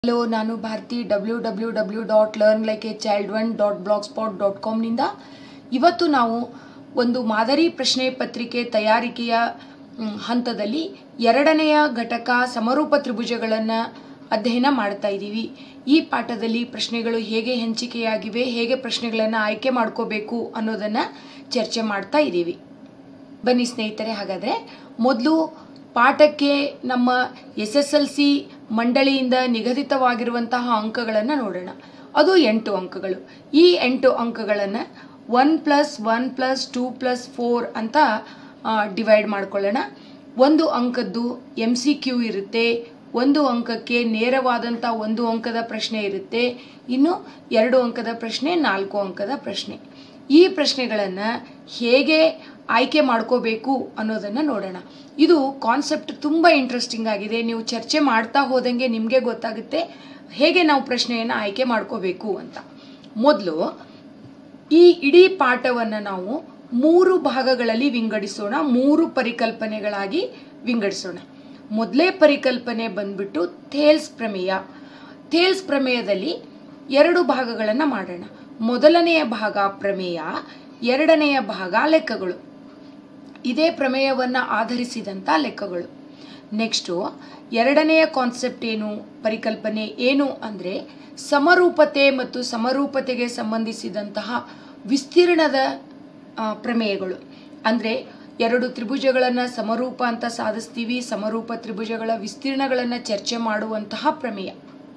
hello ನಾನು Bharati W W W dot learn like a child one dot blogspot dot ಕಾಮ್ನಿಂದ ಇವತ್ತು ನಾವು ಒಂದು ಮಾದರಿ ಪ್ರಶ್ನೆ ಪತ್ರಿಕೆ ತಯಾರಿಕೆಯ ಮ್, ಹಂತದಲ್ಲಿ ಎರಡನೆಯ ಘಟಕ ಸಮರೂಪ ತ್ರಿಭುಜಗಳನ್ನು ಅಧ್ಯಯನ ಮಾಡ್ತಾ ಇದ್ದೀವಿ ಈ ಪಾಠದಲ್ಲಿ ಪ್ರಶ್ನೆಗಳು ಹೇಗೆ ಹಂಚಿಕೆಯಾಗಿವೆ ಹೇಗೆ ಪ್ರಶ್ನೆಗಳನ್ನು ಆಯ್ಕೆ ಮಾಡ್ಕೋಬೇಕು ಅನ್ನೋದನ್ನು ಚರ್ಚೆ ಮಾಡ್ತಾ ಇದ್ದೀವಿ ಬನ್ನಿ ಸ್ನೇಹಿತರೆ ಹಾಗಾದರೆ ಮೊದಲು ಪಾಠಕ್ಕೆ ನಮ್ಮ ಎಸ್ ಎಸ್ ಎಲ್ ಸಿ ಮಂಡಳಿಯಿಂದ ನಿಗದಿತವಾಗಿರುವಂತಹ ಅಂಕಗಳನ್ನು ನೋಡೋಣ ಅದು ಎಂಟು ಅಂಕಗಳು ಈ ಎಂಟು ಅಂಕಗಳನ್ನು one plus one plus two plus four ಅಂತ ಡಿವೈಡ್ ಮಾಡ್ಕೊಳ್ಳೋಣ ಒಂದು ಅಂಕದ್ದು ಎಮ್ ಸಿ ಕ್ಯೂ ಇರುತ್ತೆ ಒಂದು ಅಂಕಕ್ಕೆ ನೇರವಾದಂಥ ಒಂದು ಅಂಕದ ಪ್ರಶ್ನೆ ಇರುತ್ತೆ ಇನ್ನು ಎರಡು ಅಂಕದ ಪ್ರಶ್ನೆ ನಾಲ್ಕು ಅಂಕದ ಪ್ರಶ್ನೆ ಈ ಪ್ರಶ್ನೆಗಳನ್ನು ಹೇಗೆ ಆಯ್ಕೆ ಮಾಡ್ಕೋಬೇಕು ಅನ್ನೋದನ್ನು ನೋಡೋಣ ಇದು ಕಾನ್ಸೆಪ್ಟ್ ತುಂಬ ಇಂಟ್ರೆಸ್ಟಿಂಗ್ ಆಗಿದೆ ನೀವು ಚರ್ಚೆ ಮಾಡ್ತಾ ಹೋದಂಗೆ ನಿಮಗೆ ಗೊತ್ತಾಗುತ್ತೆ ಹೇಗೆ ನಾವು ಪ್ರಶ್ನೆಯನ್ನು ಆಯ್ಕೆ ಮಾಡ್ಕೋಬೇಕು ಅಂತ ಮೊದಲು ಈ ಇಡೀ ಪಾಠವನ್ನು ನಾವು ಮೂರು ಭಾಗಗಳಲ್ಲಿ ವಿಂಗಡಿಸೋಣ ಮೂರು ಪರಿಕಲ್ಪನೆಗಳಾಗಿ ವಿಂಗಡಿಸೋಣ ಮೊದಲೇ ಪರಿಕಲ್ಪನೆ ಬಂದ್ಬಿಟ್ಟು ಥೇಲ್ಸ್ ಪ್ರಮೇಯ ಥೇಲ್ಸ್ ಪ್ರಮೇಯದಲ್ಲಿ ಎರಡು ಭಾಗಗಳನ್ನು ಮಾಡೋಣ ಮೊದಲನೆಯ ಭಾಗ ಪ್ರಮೇಯ ಎರಡನೆಯ ಭಾಗ ಲೆಕ್ಕಗಳು ಇದೇ ಪ್ರಮೇಯವನ್ನು ಆಧರಿಸಿದಂಥ ಲೆಕ್ಕಗಳು ನೆಕ್ಸ್ಟು ಎರಡನೆಯ ಕಾನ್ಸೆಪ್ಟ್ ಏನು ಪರಿಕಲ್ಪನೆ ಏನು ಅಂದರೆ ಸಮರೂಪತೆ ಮತ್ತು ಸಮರೂಪತೆಗೆ ಸಂಬಂಧಿಸಿದಂತಹ ವಿಸ್ತೀರ್ಣದ ಆ, ಪ್ರಮೇಯಗಳು ಅಂದರೆ ಎರಡು ತ್ರಿಭುಜಗಳನ್ನು ಸಮರೂಪ ಅಂತ ಸಾಧಿಸ್ತೀವಿ ಸಮರೂಪ ತ್ರಿಭುಜಗಳ ವಿಸ್ತೀರ್ಣಗಳನ್ನು ಚರ್ಚೆ ಮಾಡುವಂತಹ ಪ್ರಮೇಯ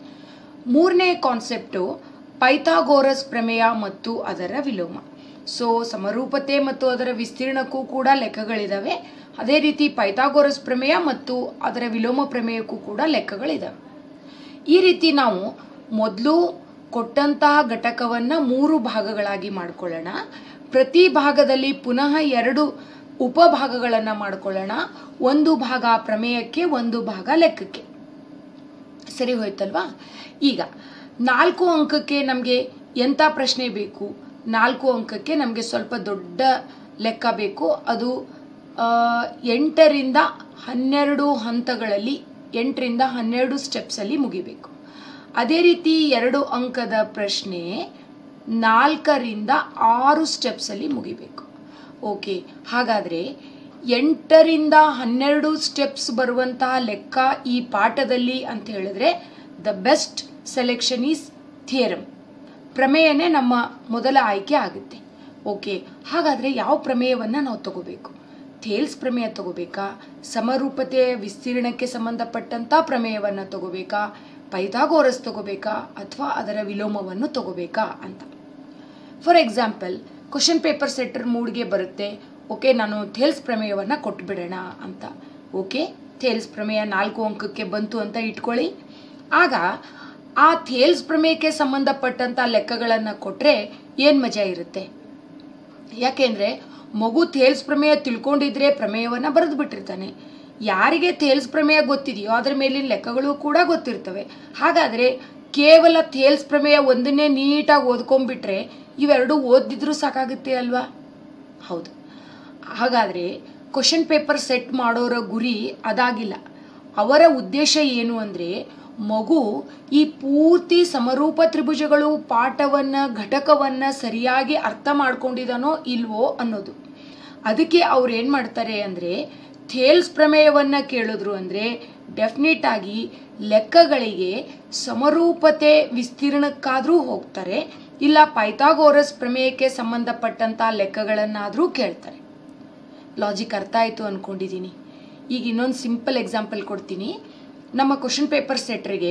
ಮೂರನೇ ಕಾನ್ಸೆಪ್ಟು ಪೈಥಾಗೋರಸ್ ಪ್ರಮೇಯ ಮತ್ತು ಅದರ ವಿಲೋಮ ಸೊ ಸಮರೂಪತೆ ಮತ್ತು ಅದರ ವಿಸ್ತೀರ್ಣಕ್ಕೂ ಕೂಡ ಲೆಕ್ಕಗಳಿದ್ದಾವೆ ಅದೇ ರೀತಿ ಪೈಥಾಗೋರಸ್ ಪ್ರಮೇಯ ಮತ್ತು ಅದರ ವಿಲೋಮ ಪ್ರಮೇಯಕ್ಕೂ ಕೂಡ ಲೆಕ್ಕಗಳಿದ್ದಾವೆ ಈ ರೀತಿ ನಾವು ಮೊದಲು ಕೊಟ್ಟಂತಹ ಘಟಕವನ್ನು ಮೂರು ಭಾಗಗಳಾಗಿ ಮಾಡ್ಕೊಳ್ಳೋಣ ಪ್ರತಿ ಭಾಗದಲ್ಲಿ ಪುನಃ ಎರಡು ಉಪಭಾಗಗಳನ್ನು ಮಾಡ್ಕೊಳ್ಳೋಣ ಒಂದು ಭಾಗ ಪ್ರಮೇಯಕ್ಕೆ ಒಂದು ಭಾಗ ಲೆಕ್ಕಕ್ಕೆ ಸರಿ ಹೋಯ್ತಲ್ವಾ ಈಗ ನಾಲ್ಕು ಅಂಕಕ್ಕೆ ನಮಗೆ ಎಂಥ ಪ್ರಶ್ನೆ ಬೇಕು ನಾಲ್ಕು ಅಂಕಕ್ಕೆ ನಮಗೆ ಸ್ವಲ್ಪ ದೊಡ್ಡ ಲೆಕ್ಕ ಬೇಕು ಅದು ಆ, ಎಂಟರಿಂದ ಹನ್ನೆರಡು ಹಂತಗಳಲ್ಲಿ ಎಂಟರಿಂದ ಹನ್ನೆರಡು ಸ್ಟೆಪ್ಸಲ್ಲಿ ಮುಗಿಬೇಕು ಅದೇ ರೀತಿ ಎರಡು ಅಂಕದ ಪ್ರಶ್ನೆ ನಾಲ್ಕರಿಂದ ಆರು ಸ್ಟೆಪ್ಸಲ್ಲಿ ಮುಗಿಬೇಕು ಓಕೆ ಹಾಗಾದರೆ ಎಂಟರಿಂದ ಹನ್ನೆರಡು ಸ್ಟೆಪ್ಸ್ ಬರುವಂತಹ ಲೆಕ್ಕ ಈ ಪಾಠದಲ್ಲಿ ಅಂತ ಹೇಳಿದ್ರೆ the best selection is theorem ಪ್ರಮೇಯನೇ ನಮ್ಮ ಮೊದಲ ಆಯ್ಕೆ ಆಗುತ್ತೆ ಓಕೆ ಹಾಗಾದರೆ ಯಾವ ಪ್ರಮೇಯವನ್ನು ನಾವು ತಗೋಬೇಕು ಥೇಲ್ಸ್ ಪ್ರಮೇಯ ತಗೋಬೇಕಾ ಸಮರೂಪತೆಯ ವಿಸ್ತೀರ್ಣಕ್ಕೆ ಸಂಬಂಧಪಟ್ಟಂಥ ಪ್ರಮೇಯವನ್ನು ತಗೋಬೇಕಾ ಪೈಥಾಗೋರಸ್ ತಗೋಬೇಕಾ ಅಥವಾ ಅದರ ವಿಲೋಮವನ್ನು ತಗೋಬೇಕಾ ಅಂತ for example question paper setter ಮೂಡ್ಗೆ ಬರುತ್ತೆ ಓಕೆ ನಾನು ಥೇಲ್ಸ್ ಪ್ರಮೇಯವನ್ನು ಕೊಟ್ಬಿಡೋಣ ಅಂತ ಓಕೆ ಥೇಲ್ಸ್ ಪ್ರಮೇಯ ನಾಲ್ಕು ಅಂಕಕ್ಕೆ ಬಂತು ಅಂತ ಇಟ್ಕೊಳ್ಳಿ ಆಗ ಆ ಥೇಲ್ಸ್ ಪ್ರಮೇಯಕ್ಕೆ ಸಂಬಂಧಪಟ್ಟಂಥ ಲೆಕ್ಕಗಳನ್ನು ಕೊಟ್ಟರೆ ಏನು ಮಜಾ ಇರುತ್ತೆ ಯಾಕೆಂದರೆ ಮಗು ಥೇಲ್ಸ್ ಪ್ರಮೇಯ ತಿಳ್ಕೊಂಡಿದ್ರೆ ಪ್ರಮೇಯವನ್ನು ಬರೆದು ಬಿಟ್ಟಿರ್ತಾನೆ ಯಾರಿಗೆ ಥೇಲ್ಸ್ ಪ್ರಮೇಯ ಗೊತ್ತಿದೆಯೋ ಅದರ ಮೇಲಿನ ಲೆಕ್ಕಗಳು ಕೂಡ ಗೊತ್ತಿರ್ತವೆ ಹಾಗಾದರೆ ಕೇವಲ ಥೇಲ್ಸ್ ಪ್ರಮೇಯ ಒಂದನ್ನೇ ನೀಟಾಗಿ ಓದ್ಕೊಂಡ್ಬಿಟ್ರೆ ಇವೆರಡು ಓದಿದ್ರೂ ಸಾಕಾಗುತ್ತೆ ಅಲ್ವಾ ಹೌದು ಹಾಗಾದರೆ ಕ್ವಶನ್ ಪೇಪರ್ ಸೆಟ್ ಮಾಡೋರ ಗುರಿ ಅದಾಗಿಲ್ಲ ಅವರ ಉದ್ದೇಶ ಏನು ಅಂದರೆ ಮಗು ಈ ಪೂರ್ತಿ ಸಮರೂಪ ತ್ರಿಭುಜಗಳು ಪಾಠವನ್ನು ಘಟಕವನ್ನು ಸರಿಯಾಗಿ ಅರ್ಥ ಮಾಡ್ಕೊಂಡಿದ್ದಾನೋ ಇಲ್ವೋ ಅನ್ನೋದು ಅದಕ್ಕೆ ಅವ್ರು ಏನು ಮಾಡ್ತಾರೆ ಅಂದರೆ ಥೇಲ್ಸ್ ಪ್ರಮೇಯವನ್ನು ಕೇಳಿದ್ರು ಅಂದರೆ ಡೆಫಿನೆಟ್ ಆಗಿ ಲೆಕ್ಕಗಳಿಗೆ ಸಮರೂಪತೆ ವಿಸ್ತೀರ್ಣಕ್ಕಾದರೂ ಹೋಗ್ತಾರೆ ಇಲ್ಲ ಪೈಥಾಗೋರಸ್ ಪ್ರಮೇಯಕ್ಕೆ ಸಂಬಂಧಪಟ್ಟಂಥ ಲೆಕ್ಕಗಳನ್ನಾದರೂ ಕೇಳ್ತಾರೆ ಲಾಜಿಕ್ ಅರ್ಥ ಆಯಿತು ಅಂದ್ಕೊಂಡಿದ್ದೀನಿ ಈಗ ಇನ್ನೊಂದು ಸಿಂಪಲ್ ಎಕ್ಸಾಂಪಲ್ ಕೊಡ್ತೀನಿ ನಮ್ಮ ಕ್ವಶನ್ ಪೇಪರ್ ಸೆಟ್ರಿಗೆ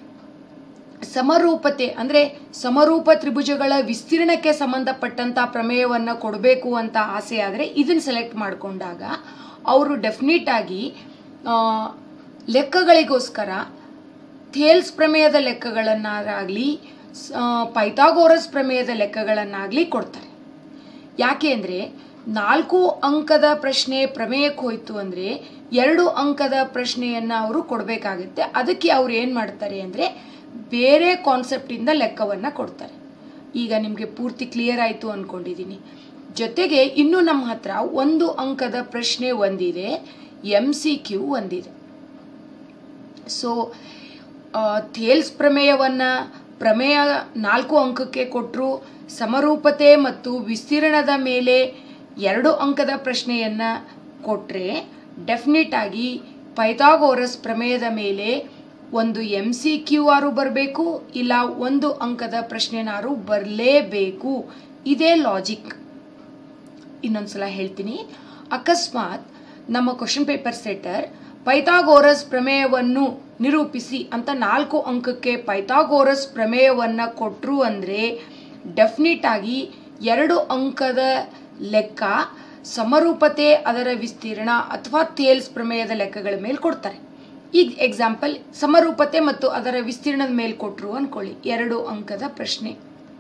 ಸಮರೂಪತೆ ಅಂದರೆ ಸಮರೂಪ ತ್ರಿಭುಜಗಳ ವಿಸ್ತೀರ್ಣಕ್ಕೆ ಸಂಬಂಧಪಟ್ಟಂಥ ಪ್ರಮೇಯವನ್ನು ಕೊಡಬೇಕು ಅಂತ ಆಸೆ ಆದರೆ ಇದನ್ನು ಸೆಲೆಕ್ಟ್ ಮಾಡಿಕೊಂಡಾಗ ಅವರು ಡೆಫಿನೆಟ್ ಆಗಿ ಆ, ಲೆಕ್ಕಗಳಿಗೋಸ್ಕರ ಥೇಲ್ಸ್ ಪ್ರಮೇಯದ ಲೆಕ್ಕಗಳನ್ನಾಗಲಿ ಪೈಥಾಗೋರಸ್ ಪ್ರಮೇಯದ ಲೆಕ್ಕಗಳನ್ನಾಗಲಿ ಕೊಡ್ತಾರೆ ಯಾಕೆ ಅಂದರೆ ನಾಲ್ಕು ಅಂಕದ ಪ್ರಶ್ನೆ ಪ್ರಮೇಯಕ್ಕೆ ಹೋಯ್ತು ಅಂದರೆ ಎರಡು ಅಂಕದ ಪ್ರಶ್ನೆಯನ್ನು ಅವರು ಕೊಡಬೇಕಾಗುತ್ತೆ ಅದಕ್ಕೆ ಅವ್ರು ಏನು ಮಾಡ್ತಾರೆ ಅಂದರೆ ಬೇರೆ ಕಾನ್ಸೆಪ್ಟಿಂದ ಲೆಕ್ಕವನ್ನು ಕೊಡ್ತಾರೆ ಈಗ ನಿಮಗೆ ಪೂರ್ತಿ ಕ್ಲಿಯರ್ ಆಯಿತು ಅಂದ್ಕೊಂಡಿದ್ದೀನಿ ಜೊತೆಗೆ ಇನ್ನೂ ನಮ್ಮ ಹತ್ರ ಒಂದು ಅಂಕದ ಪ್ರಶ್ನೆ ಒಂದಿದೆ ಎಮ್ ಸಿ ಕ್ಯೂ ಒಂದಿದೆ ಸೊ ಥೇಲ್ಸ್ ಪ್ರಮೇಯವನ್ನು ಪ್ರಮೇಯ ನಾಲ್ಕು ಅಂಕಕ್ಕೆ ಕೊಟ್ಟರು ಸಮರೂಪತೆ ಮತ್ತು ವಿಸ್ತೀರ್ಣದ ಮೇಲೆ ಎರಡು ಅಂಕದ ಪ್ರಶ್ನೆಯನ್ನು ಕೊಟ್ಟರೆ ಡೆಫಿನೆಟ್ ಆಗಿ ಪೈಥಾಗೋರಸ್ ಪ್ರಮೇಯದ ಮೇಲೆ ಒಂದು ಎಮ್ ಸಿ ಕ್ಯೂ ಆರು ಬರಬೇಕು ಇಲ್ಲ ಒಂದು ಅಂಕದ ಪ್ರಶ್ನೆನಾರು ಬರಲೇಬೇಕು ಇದೇ ಲಾಜಿಕ್ ಇನ್ನೊಂದ್ಸಲ ಹೇಳ್ತೀನಿ ಅಕಸ್ಮಾತ್ ನಮ್ಮ ಕ್ವಶನ್ ಪೇಪರ್ ಸೆಟ್ಟರ್ ಪೈಥಾಗೋರಸ್ ಪ್ರಮೇಯವನ್ನು ನಿರೂಪಿಸಿ ಅಂತ ನಾಲ್ಕು ಅಂಕಕ್ಕೆ ಪೈಥಾಗೋರಸ್ ಪ್ರಮೇಯವನ್ನು ಕೊಟ್ಟರು ಅಂದರೆ ಡೆಫಿನೆಟ್ ಆಗಿ ಎರಡು ಅಂಕದ ಲೆಕ್ಕ ಸಮರೂಪತೆ ಅದರ ವಿಸ್ತೀರ್ಣ ಅಥವಾ ಥೇಲ್ಸ್ ಪ್ರಮೇಯದ ಲೆಕ್ಕಗಳ ಮೇಲೆ ಕೊಡ್ತಾರೆ ಈಗ ಎಕ್ಸಾಂಪಲ್ ಸಮರೂಪತೆ ಮತ್ತು ಅದರ ವಿಸ್ತೀರ್ಣದ ಮೇಲೆ ಕೊಟ್ಟರು ಅಂದ್ಕೊಳ್ಳಿ ಎರಡು ಅಂಕದ ಪ್ರಶ್ನೆ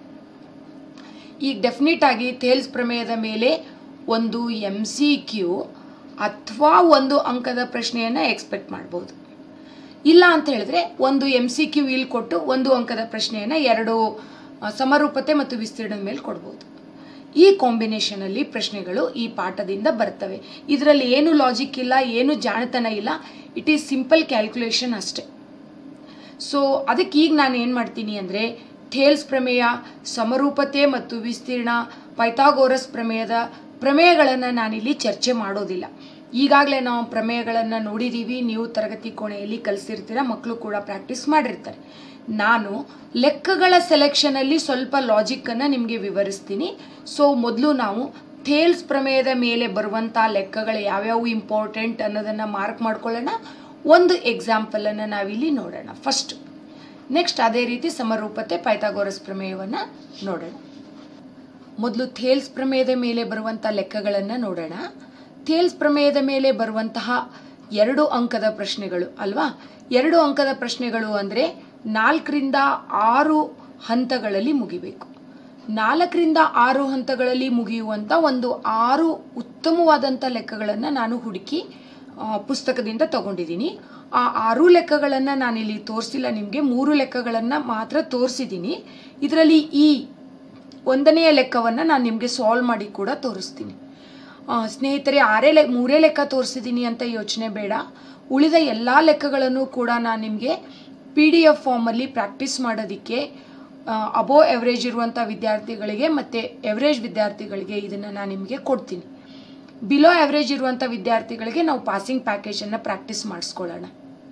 ಈಗ ಡೆಫಿನೆಟ್ ಆಗಿ ಥೇಲ್ಸ್ ಪ್ರಮೇಯದ ಮೇಲೆ ಒಂದು ಎಮ್ ಸಿ ಕ್ಯೂ ಅಥವಾ ಒಂದು ಅಂಕದ ಪ್ರಶ್ನೆಯನ್ನು ಎಕ್ಸ್ಪೆಕ್ಟ್ ಮಾಡ್ಬೋದು ಇಲ್ಲ ಅಂತ ಹೇಳಿದ್ರೆ ಒಂದು ಎಮ್ ಸಿ ಕ್ಯೂ ಇಲ್ಲಿ ಕೊಟ್ಟು ಒಂದು ಅಂಕದ ಪ್ರಶ್ನೆಯನ್ನು ಎರಡು ಆ, ಸಮರೂಪತೆ ಮತ್ತು ವಿಸ್ತೀರ್ಣದ ಮೇಲೆ ಕೊಡ್ಬೋದು ಈ ಕಾಂಬಿನೇಷನಲ್ಲಿ ಪ್ರಶ್ನೆಗಳು ಈ ಪಾಠದಿಂದ ಬರ್ತವೆ ಇದರಲ್ಲಿ ಏನು ಲಾಜಿಕ್ ಇಲ್ಲ ಏನು ಜಾಣತನ ಇಲ್ಲ ಇಟ್ ಈಸ್ ಸಿಂಪಲ್ ಕ್ಯಾಲ್ಕುಲೇಷನ್ ಅಷ್ಟೇ ಸೊ ಅದಕ್ಕೆ ಈಗ ನಾನು ಏನು ಮಾಡ್ತೀನಿ ಅಂದರೆ ಥೇಲ್ಸ್ ಪ್ರಮೇಯ ಸಮರೂಪತೆ ಮತ್ತು ವಿಸ್ತೀರ್ಣ ಪೈಥಾಗೋರಸ್ ಪ್ರಮೇಯದ ಪ್ರಮೇಯಗಳನ್ನು ನಾನಿಲ್ಲಿ ಚರ್ಚೆ ಮಾಡೋದಿಲ್ಲ ಈಗಾಗಲೇ ನಾವು ಪ್ರಮೇಯಗಳನ್ನು ನೋಡಿದ್ದೀವಿ ನೀವು ತರಗತಿ ಕೋಣೆಯಲ್ಲಿ ಕಲಿಸಿರ್ತೀರ ಮಕ್ಕಳು ಕೂಡ ಪ್ರಾಕ್ಟೀಸ್ ಮಾಡಿರ್ತಾರೆ ನಾನು ಲೆಕ್ಕಗಳ ಸೆಲೆಕ್ಷನಲ್ಲಿ ಸ್ವಲ್ಪ ಲಾಜಿಕ್ಕನ್ನು ನಿಮಗೆ ವಿವರಿಸ್ತೀನಿ ಸೊ ಮೊದಲು ನಾವು ಥೇಲ್ಸ್ ಪ್ರಮೇಯದ ಮೇಲೆ ಬರುವಂಥ ಲೆಕ್ಕಗಳು ಯಾವ್ಯಾವು ಇಂಪಾರ್ಟೆಂಟ್ ಅನ್ನೋದನ್ನು ಮಾರ್ಕ್ ಮಾಡ್ಕೊಳ್ಳೋಣ ಒಂದು ಎಕ್ಸಾಂಪಲನ್ನು ನಾವಿಲ್ಲಿ ನೋಡೋಣ ಫಸ್ಟ್ ನೆಕ್ಸ್ಟ್ ಅದೇ ರೀತಿ ಸಮರೂಪತೆ ಪೈಥಾಗೋರಸ್ ಪ್ರಮೇಯವನ್ನು ನೋಡೋಣ ಮೊದಲು ಥೇಲ್ಸ್ ಪ್ರಮೇಯದ ಮೇಲೆ ಬರುವಂಥ ಲೆಕ್ಕಗಳನ್ನು ನೋಡೋಣ ಥೇಲ್ಸ್ ಪ್ರಮೇಯದ ಮೇಲೆ ಬರುವಂತಹ ಎರಡು ಅಂಕದ ಪ್ರಶ್ನೆಗಳು ಅಲ್ವಾ ಎರಡು ಅಂಕದ ಪ್ರಶ್ನೆಗಳು ಅಂದರೆ ನಾಲ್ಕರಿಂದ ಆರು ಹಂತಗಳಲ್ಲಿ ಮುಗಿಬೇಕು ನಾಲ್ಕರಿಂದ ಆರು ಹಂತಗಳಲ್ಲಿ ಮುಗಿಯುವಂಥ ಒಂದು ಆರು ಉತ್ತಮವಾದಂಥ ಲೆಕ್ಕಗಳನ್ನು ನಾನು ಹುಡುಕಿ ಆ, ಪುಸ್ತಕದಿಂದ ತಗೊಂಡಿದ್ದೀನಿ ಆ ಆರು ಲೆಕ್ಕಗಳನ್ನು ನಾನಿಲ್ಲಿ ತೋರಿಸಿಲ್ಲ ನಿಮಗೆ ಮೂರು ಲೆಕ್ಕಗಳನ್ನು ಮಾತ್ರ ತೋರಿಸಿದ್ದೀನಿ ಇದರಲ್ಲಿ ಈ ಒಂದನೆಯ ಲೆಕ್ಕವನ್ನು ನಾನು ನಿಮಗೆ ಸಾಲ್ವ್ ಮಾಡಿ ಕೂಡ ತೋರಿಸ್ತೀನಿ ಆ, ಸ್ನೇಹಿತರೆ ಆರೇ ಲೆ ಮೂರೇ ಲೆಕ್ಕ ತೋರಿಸಿದ್ದೀನಿ ಅಂತ ಯೋಚನೆ ಬೇಡ ಉಳಿದ ಎಲ್ಲ ಲೆಕ್ಕಗಳನ್ನು ಕೂಡ ನಾನು ನಿಮಗೆ ಪಿ ಡಿ ಎಫ್ ಫಾರ್ಮಲ್ಲಿ ಪ್ರಾಕ್ಟೀಸ್ ಮಾಡೋದಕ್ಕೆ ಅಬೋ ಎವರೇಜ್ ಇರುವಂಥ ವಿದ್ಯಾರ್ಥಿಗಳಿಗೆ ಮತ್ತು ಎವರೇಜ್ ವಿದ್ಯಾರ್ಥಿಗಳಿಗೆ ಇದನ್ನು ನಾನು ನಿಮಗೆ ಕೊಡ್ತೀನಿ ಬಿಲೋ ಆವ್ರೇಜ್ ಇರುವಂಥ ವಿದ್ಯಾರ್ಥಿಗಳಿಗೆ ನಾವು ಪಾಸಿಂಗ್ ಪ್ಯಾಕೇಜನ್ನು ಪ್ರಾಕ್ಟೀಸ್ ಮಾಡಿಸ್ಕೊಳ್ಳೋಣ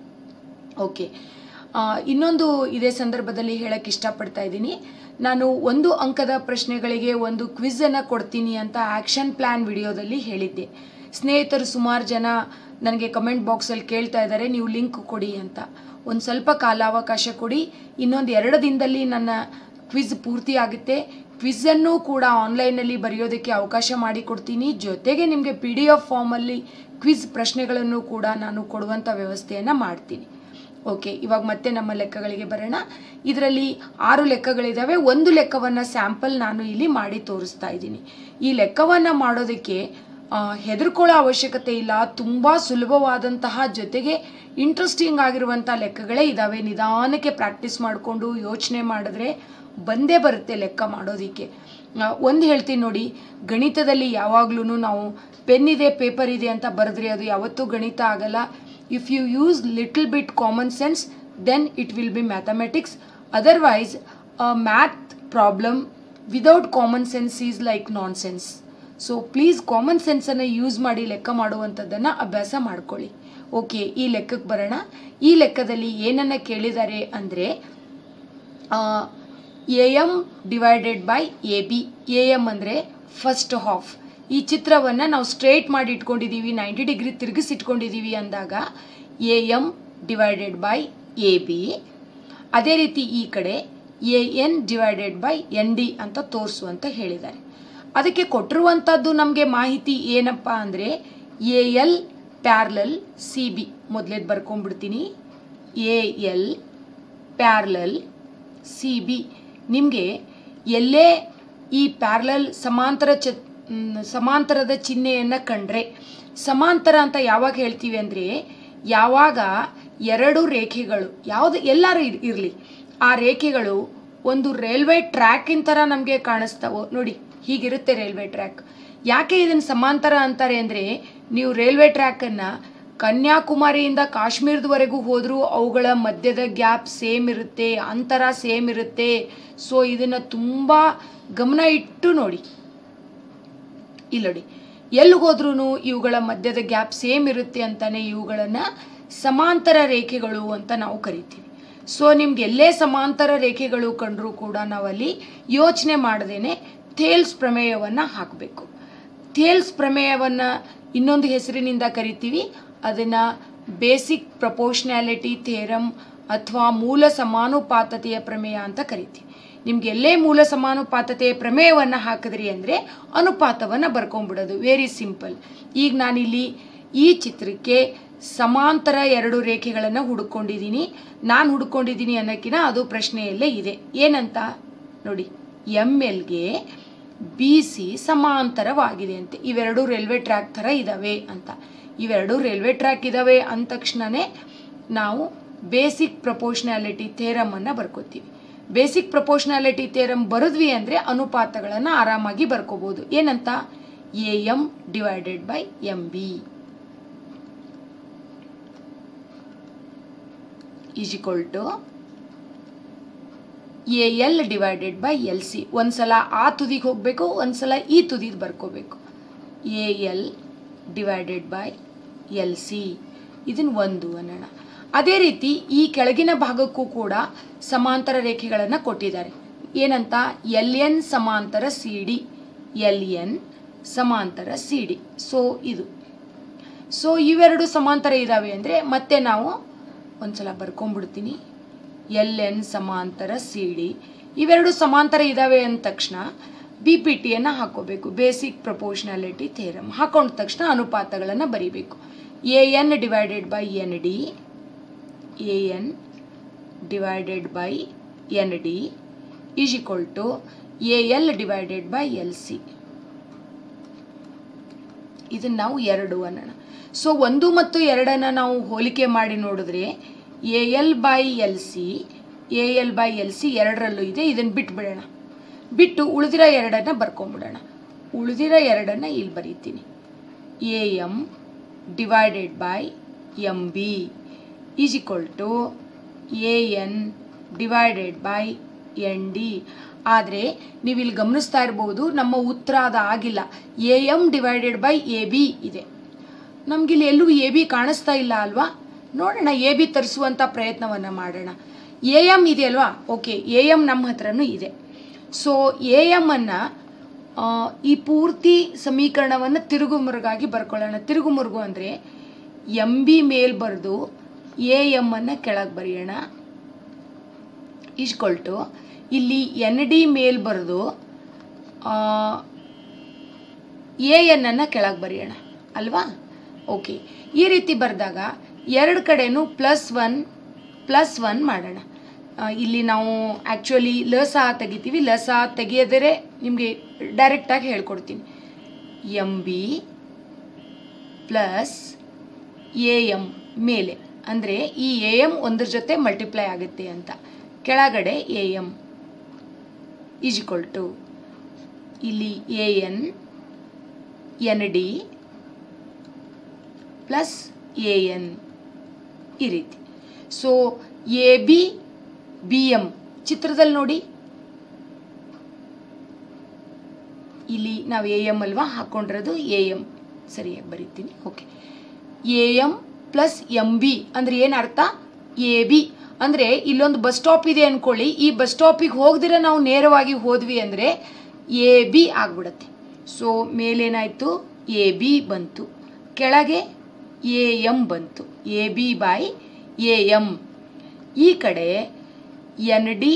ಓಕೆ ಆ, ಇನ್ನೊಂದು ಇದೇ ಸಂದರ್ಭದಲ್ಲಿ ಹೇಳಕ್ಕೆ ಇಷ್ಟಪಡ್ತಾ ಇದ್ದೀನಿ ನಾನು ಒಂದು ಅಂಕದ ಪ್ರಶ್ನೆಗಳಿಗೆ ಒಂದು ಕ್ವಿಝನ್ನು ಕೊಡ್ತೀನಿ ಅಂತ ಆ್ಯಕ್ಷನ್ ಪ್ಲ್ಯಾನ್ ವಿಡಿಯೋದಲ್ಲಿ ಹೇಳಿದ್ದೆ ಸ್ನೇಹಿತರು ಸುಮಾರು ಜನ ನನಗೆ ಕಮೆಂಟ್ ಬಾಕ್ಸಲ್ಲಿ ಕೇಳ್ತಾ ಇದ್ದಾರೆ ನೀವು ಲಿಂಕ್ ಕೊಡಿ ಅಂತ ಒಂದು ಸ್ವಲ್ಪ ಕಾಲಾವಕಾಶ ಕೊಡಿ ಇನ್ನೊಂದು ಎರಡು ದಿನದಲ್ಲಿ ನನ್ನ ಕ್ವಿಜ್ ಪೂರ್ತಿ ಆಗುತ್ತೆ ಕ್ವಿಝನ್ನು ಕೂಡ ಆನ್ಲೈನಲ್ಲಿ ಬರೆಯೋದಕ್ಕೆ ಅವಕಾಶ ಮಾಡಿಕೊಡ್ತೀನಿ ಜೊತೆಗೆ ನಿಮಗೆ ಪಿ ಡಿ ಎಫ್ ಫಾರ್ಮಲ್ಲಿ ಕ್ವಿಜ್ ಪ್ರಶ್ನೆಗಳನ್ನು ಕೂಡ ನಾನು ಕೊಡುವಂಥ ವ್ಯವಸ್ಥೆಯನ್ನು ಮಾಡ್ತೀನಿ ಓಕೆ ಇವಾಗ ಮತ್ತೆ ನಮ್ಮ ಲೆಕ್ಕಗಳಿಗೆ ಬರೋಣ ಇದರಲ್ಲಿ ಆರು ಲೆಕ್ಕಗಳಿದ್ದಾವೆ ಒಂದು ಲೆಕ್ಕವನ್ನು ಸ್ಯಾಂಪಲ್ ನಾನು ಇಲ್ಲಿ ಮಾಡಿ ತೋರಿಸ್ತಾ ಇದ್ದೀನಿ ಈ ಲೆಕ್ಕವನ್ನು ಮಾಡೋದಕ್ಕೆ ಆ, ಹೆದರ್ಕೊಳ್ಳೋ ಅವಶ್ಯಕತೆ ಇಲ್ಲ ತುಂಬ ಸುಲಭವಾದಂತಹ ಜೊತೆಗೆ ಇಂಟ್ರೆಸ್ಟಿಂಗ್ ಆಗಿರುವಂಥ ಲೆಕ್ಕಗಳೇ ಇದ್ದಾವೆ ನಿಧಾನಕ್ಕೆ ಪ್ರಾಕ್ಟೀಸ್ ಮಾಡಿಕೊಂಡು ಯೋಚನೆ ಮಾಡಿದ್ರೆ ಬಂದೇ ಬರುತ್ತೆ ಲೆಕ್ಕ ಮಾಡೋದಕ್ಕೆ ಒಂದು ಹೇಳ್ತೀನಿ ನೋಡಿ ಗಣಿತದಲ್ಲಿ ಯಾವಾಗ್ಲೂ ನಾವು ಪೆನ್ ಇದೆ ಪೇಪರ್ ಇದೆ ಅಂತ ಬರೆದ್ರೆ ಅದು ಯಾವತ್ತೂ ಗಣಿತ ಆಗಲ್ಲ if you use little bit common sense then it will be mathematics otherwise math problem without common sense is like nonsense so please common ಸೆನ್ಸನ್ನು ಯೂಸ್ ಮಾಡಿ ಲೆಕ್ಕ ಮಾಡುವಂಥದ್ದನ್ನು ಅಭ್ಯಾಸ ಮಾಡ್ಕೊಳ್ಳಿ ಓಕೆ ಈ ಲೆಕ್ಕಕ್ಕೆ ಬರೋಣ ಈ ಲೆಕ್ಕದಲ್ಲಿ ಏನನ್ನು ಕೇಳಿದ್ದಾರೆ ಅಂದರೆ A M divided by A B A M ಅಂದರೆ ಫಸ್ಟ್ ಹಾಫ್ ಈ ಚಿತ್ರವನ್ನು ನಾವು ಸ್ಟ್ರೇಟ್ ಮಾಡಿ ಇಟ್ಕೊಂಡಿದ್ದೀವಿ ನೈಂಟಿ ಡಿಗ್ರಿ ತಿರುಗಿಸಿ ಇಟ್ಕೊಂಡಿದ್ದೀವಿ ಅಂದಾಗ A M divided by A B ಅದೇ ರೀತಿ ಈ ಕಡೆ A N divided by N D ಅಂತ ತೋರಿಸು ಅಂತ ಹೇಳಿದ್ದಾರೆ ಅದಕ್ಕೆ ಕೊಟ್ಟಿರುವಂಥದ್ದು ನಮಗೆ ಮಾಹಿತಿ ಏನಪ್ಪ ಅಂದರೆ A L parallel C B ಮೊದಲೇದು ಬರ್ಕೊಂಡ್ಬಿಡ್ತೀನಿ A L parallel C B ನಿಮಗೆ ಎಲ್ಲೇ ಈ ಪ್ಯಾರ್ಲಲ್ ಸಮಾಂತರ ಚ ಮ್, ಸಮಾಂತರದ ಚಿಹ್ನೆಯನ್ನು ಕಂಡ್ರೆ ಸಮಾಂತರ ಅಂತ ಯಾವಾಗ ಹೇಳ್ತೀವಿ ಅಂದರೆ ಯಾವಾಗ ಎರಡು ರೇಖೆಗಳು ಯಾವುದು ಎಲ್ಲರೂ ಇರಲಿ ಆ ರೇಖೆಗಳು ಒಂದು ರೈಲ್ವೆ ಟ್ರ್ಯಾಕಿನ ಥರ ನಮಗೆ ಕಾಣಿಸ್ತಾವೋ ನೋಡಿ ಹೀಗಿರುತ್ತೆ ರೈಲ್ವೆ ಟ್ರ್ಯಾಕ್ ಯಾಕೆ ಇದನ್ನು ಸಮಾಂತರ ಅಂತಾರೆ ಅಂದರೆ ನೀವು ರೈಲ್ವೆ ಟ್ರ್ಯಾಕನ್ನು ಕನ್ಯಾಕುಮಾರಿಯಿಂದ ಕಾಶ್ಮೀರದವರೆಗೂ ಹೋದರೂ ಅವುಗಳ ಮಧ್ಯದ ಗ್ಯಾಪ್ ಸೇಮ್ ಇರುತ್ತೆ ಅಂತರ ಸೇಮ್ ಇರುತ್ತೆ ಸೊ ಇದನ್ನು ತುಂಬ ಗಮನ ಇಟ್ಟು ನೋಡಿ ಇಲ್ಲಿ ನೋಡಿ ಎಲ್ಲಿಗೆ ಹೋದ್ರೂ ಇವುಗಳ ಮಧ್ಯದ ಗ್ಯಾಪ್ ಸೇಮ್ ಇರುತ್ತೆ ಅಂತಾನೆ ಇವುಗಳನ್ನು ಸಮಾಂತರ ರೇಖೆಗಳು ಅಂತ ನಾವು ಕರಿತೀವಿ ಸೊ ನಿಮ್ಗೆ ಎಲ್ಲೇ ಸಮಾಂತರ ರೇಖೆಗಳು ಕಂಡರೂ ಕೂಡ ನಾವಲ್ಲಿ ಯೋಚನೆ ಮಾಡದೇನೆ ಥೇಲ್ಸ್ ಪ್ರಮೇಯವನ್ನು ಹಾಕಬೇಕು ಥೇಲ್ಸ್ ಪ್ರಮೇಯವನ್ನು ಇನ್ನೊಂದು ಹೆಸರಿನಿಂದ ಕರಿತೀವಿ ಅದನ್ನು ಬೇಸಿಕ್ ಪ್ರಪೋರ್ಷನ್ಯಾಲಿಟಿ ಥೇರಮ್ ಅಥವಾ ಮೂಲ ಸಮಾನುಪಾತತೆಯ ಪ್ರಮೇಯ ಅಂತ ಕರಿತೀವಿ ನಿಮ್ಗೆ ಎಲ್ಲೇ ಮೂಲ ಸಮಾನುಪಾತತೆಯ ಪ್ರಮೇಯವನ್ನು ಹಾಕಿದ್ರಿ ಅಂದರೆ ಅನುಪಾತವನ್ನು ಬರ್ಕೊಂಡ್ಬಿಡೋದು ವೆರಿ ಸಿಂಪಲ್ ಈಗ ನಾನಿಲ್ಲಿ ಈ ಚಿತ್ರಕ್ಕೆ ಸಮಾಂತರ ಎರಡು ರೇಖೆಗಳನ್ನು ಹುಡುಕೊಂಡಿದ್ದೀನಿ ನಾನು ಹುಡುಕೊಂಡಿದ್ದೀನಿ ಅನ್ನೋಕ್ಕಿಂತ ಅದು ಪ್ರಶ್ನೆಯಲ್ಲೇ ಇದೆ ಏನಂತ ನೋಡಿ ಎಮ್ ಎಲ್ಗೆ ಬಿ ಸಿ ಸಮಾಂತರವಾಗಿದೆ ಅಂತೆ ಇವೆರಡು ರೈಲ್ವೆ ಟ್ರ್ಯಾಕ್ ಥರ ಇದ್ದಾವೆ ಅಂತ ಇವೆರಡು ರೈಲ್ವೆ ಟ್ರ್ಯಾಕ್ ಇದ್ದಾವೆ ಅಂದ ತಕ್ಷಣವೇ ನಾವು ಬೇಸಿಕ್ ಪ್ರಪೋರ್ಷನ್ಯಾಲಿಟಿ ಥೇರಮನ್ನು ಬರ್ಕೋತೀವಿ ಬೇಸಿಕ್ ಪ್ರಪೋರ್ಷನಾಲಿಟಿ ಥೇರಮ್ ಬರೆದ್ವಿ ಅಂದರೆ ಅನುಪಾತಗಳನ್ನು ಆರಾಮಾಗಿ ಬರ್ಕೋಬೋದು ಏನಂತ A M divided by M B is equal to A L divided by L C ಒಂದ್ಸಲ ಆ ತುದಿಗೆ ಹೋಗಬೇಕು ಒಂದ್ಸಲ ಈ ತುದಿಗೆ ಬರ್ಕೋಬೇಕು A L divided by L C ಇದನ್ನು ಒಂದು ಅನ್ನೋಣ ಅದೇ ರೀತಿ ಈ ಕೆಳಗಿನ ಭಾಗಕ್ಕೂ ಕೂಡ ಸಮಾಂತರ ರೇಖೆಗಳನ್ನು ಕೊಟ್ಟಿದ್ದಾರೆ ಏನಂತ ಎಲ್ ಎನ್ ಸಮಾಂತರ ಸಿ ಡಿ ಎಲ್ ಎನ್ ಸಮಾಂತರ ಸಿ ಡಿ ಸೊ ಇದು ಸೊ ಇವೆರಡು ಸಮಾಂತರ ಇದ್ದಾವೆ ಅಂದರೆ ಮತ್ತೆ ನಾವು ಒಂದ್ಸಲ ಬರ್ಕೊಂಡ್ಬಿಡ್ತೀನಿ ಎಲ್ ಎನ್ ಸಮಾಂತರ ಸಿ ಡಿ ಇವೆರಡು ಸಮಾಂತರ ಇದ್ದಾವೆ ಅಂದ ತಕ್ಷಣ ಬಿ ಪಿ ಟಿಯನ್ನು ಹಾಕೋಬೇಕು ಬೇಸಿಕ್ ಪ್ರಪೋರ್ಷನಾಲಿಟಿ ಥೇರಮ್ ಹಾಕೊಂಡ ತಕ್ಷಣ ಅನುಪಾತಗಳನ್ನು ಬರಿಬೇಕು A N divided by N D A N divided by N D is equal to A L divided by L C ಇದನ್ನು ನಾವು ಎರಡು ಅನ್ನೋಣ ಸೊ ಒಂದು ಮತ್ತು ಎರಡನ್ನು ನಾವು ಹೋಲಿಕೆ ಮಾಡಿ ನೋಡಿದ್ರೆ A L by L C A L by L C ಎರಡರಲ್ಲೂ ಇದೆ ಇದನ್ನು ಬಿಟ್ಬಿಡೋಣ ಬಿಟ್ಟು ಉಳಿದಿರೋ ಎರಡನ್ನು ಬರ್ಕೊಂಬಿಡೋಣ ಉಳಿದಿರೋ ಎರಡನ್ನು ಇಲ್ಲಿ ಬರೀತೀನಿ A M divided by M B is equal to A N divided by N D ಆದರೆ ನೀವು ಇಲ್ಲಿ ಗಮನಿಸ್ತಾ ಇರ್ಬೋದು ನಮ್ಮ ಉತ್ತರ ಅದು ಆಗಿಲ್ಲ A M divided by A B ಇದೆ ನಮಗಿಲ್ಲಿ ಎಲ್ಲೂ ಎ ಬಿ ಕಾಣಿಸ್ತಾ ಇಲ್ಲ ಅಲ್ವಾ ನೋಡೋಣ ಎ ಬಿ ತರಿಸುವಂಥ ಪ್ರಯತ್ನವನ್ನು ಮಾಡೋಣ ಎ ಎಮ್ ಇದೆಯಲ್ವಾ ಓಕೆ ಎ ಎಮ್ ನಮ್ಮ ಹತ್ರನೂ ಇದೆ ಸೊ ಎ ಎಮ್ಮನ್ನು ಈ ಪೂರ್ತಿ ಸಮೀಕರಣವನ್ನು ತಿರುಗುಮುರುಗಾಗಿ ಬರ್ಕೊಳ್ಳೋಣ ತಿರುಗುಮುರುಗು ಅಂದರೆ ಎಮ್ ಬಿ ಮೇಲ್ ಬರೆದು ಎ ಎಮ್ಮನ್ನು ಕೆಳಗೆ ಬರೆಯೋಣ ಇಸ್ಕೊಳ್ಟು ಇಲ್ಲಿ ಎನ್ ಡಿ ಮೇಲ್ ಬರೆದು ಎ ಎನ್ನನ್ನು ಕೆಳಗೆ ಬರೆಯೋಣ ಅಲ್ವಾ ಓಕೆ ಈ ರೀತಿ ಬರೆದಾಗ ಎರಡು ಕಡೆನೂ ಪ್ಲಸ್ ಒನ್ ಪ್ಲಸ್ ಒನ್ ಮಾಡೋಣ ಆ, ಇಲ್ಲಿ ನಾವು ಆ್ಯಕ್ಚುಲಿ ಲಸ ತೆಗಿತೀವಿ ಲಸ ತೆಗಿಯದರೆ ನಿಮಗೆ ಡೈರೆಕ್ಟಾಗಿ ಹೇಳ್ಕೊಡ್ತೀನಿ M B plus A M ಮೇಲೆ ಅಂದರೆ ಈ ಎ ಎಮ್ ಒಂದ್ರ ಜೊತೆ ಮಲ್ಟಿಪ್ಲೈ ಆಗುತ್ತೆ ಅಂತ ಕೆಳಗಡೆ A M is equal to ಇಲ್ಲಿ A N N D plus A N ಈ ರೀತಿ so A B B M ಚಿತ್ರದಲ್ಲಿ ನೋಡಿ ಇಲ್ಲಿ ನಾವು ಎ ಎಮ್ ಅಲ್ವಾ ಹಾಕ್ಕೊಂಡಿರೋದು ಎ ಎಮ್ ಸರಿಯಾಗಿ ಬರೀತೀನಿ okay A M plus M B ಅಂದರೆ ಏನು ಅರ್ಥ ಎ ಬಿ ಅಂದರೆ ಇಲ್ಲೊಂದು ಬಸ್ ಸ್ಟಾಪ್ ಇದೆ ಅಂದ್ಕೊಳ್ಳಿ ಈ ಬಸ್ ಸ್ಟಾಪಿಗೆ ಹೋಗದಿರ ನಾವು ನೇರವಾಗಿ ಹೋದ್ವಿ ಅಂದರೆ ಎ ಬಿ ಆಗ್ಬಿಡತ್ತೆ ಸೊ ಮೇಲೇನಾಯಿತು ಎ ಬಿ ಬಂತು ಕೆಳಗೆ ಎ ಎಮ್ ಬಂತು A B by A M ಈ ಕಡೆ ಎನ್ ಡಿ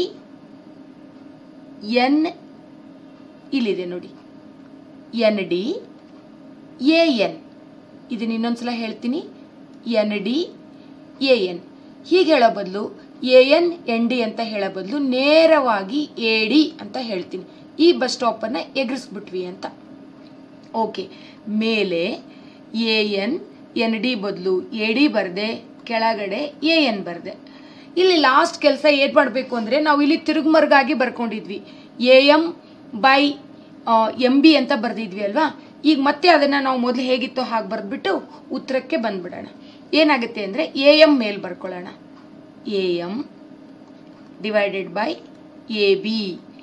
ಎನ್ ಇಲ್ಲಿದೆ ನೋಡಿ ಎನ್ ಡಿ ಎ ಎನ್ ಇದನ್ನ ಇನ್ನೊಂದ್ಸಲ ಹೇಳ್ತೀನಿ ಎನ್ ಡಿ ಎ ಎನ್ ಹೀಗೆ ಹೇಳೋ ಬದಲು ಎ ಎನ್ ಎನ್ ಡಿ ಅಂತ ಹೇಳೋ ಬದಲು ನೇರವಾಗಿ ಎ ಡಿ ಅಂತ ಹೇಳ್ತೀನಿ ಈ ಬಸ್ ಸ್ಟಾಪನ್ನು ಎಗರಿಸ್ಬಿಟ್ವಿ ಅಂತ ಓಕೆ ಮೇಲೆ ಎ ಎನ್ ಎನ್ ಡಿ ಬದಲು ಎ ಡಿ ಬರದೆ ಕೆಳಗಡೆ ಎ ಎನ್ ಬರದೆ ಇಲ್ಲಿ ಲಾಸ್ಟ್ ಕೆಲಸ ಏನು ಮಾಡಬೇಕು ಅಂದರೆ ನಾವು ಇಲ್ಲಿ ತಿರುಗುಮರ್ಗಾಗಿ ಬರ್ಕೊಂಡಿದ್ವಿ A M by M B ಅಂತ ಬರೆದಿದ್ವಿ ಅಲ್ವಾ ಈಗ ಮತ್ತೆ ಅದನ್ನು ನಾವು ಮೊದಲು ಹೇಗಿತ್ತೋ ಹಾಗೆ ಬರೆದ್ಬಿಟ್ಟು ಉತ್ತರಕ್ಕೆ ಬಂದ್ಬಿಡೋಣ ಏನಾಗುತ್ತೆ ಅಂದರೆ ಎ ಎಮ್ ಮೇಲ್ ಬರ್ಕೊಳ್ಳೋಣ A M divided by A B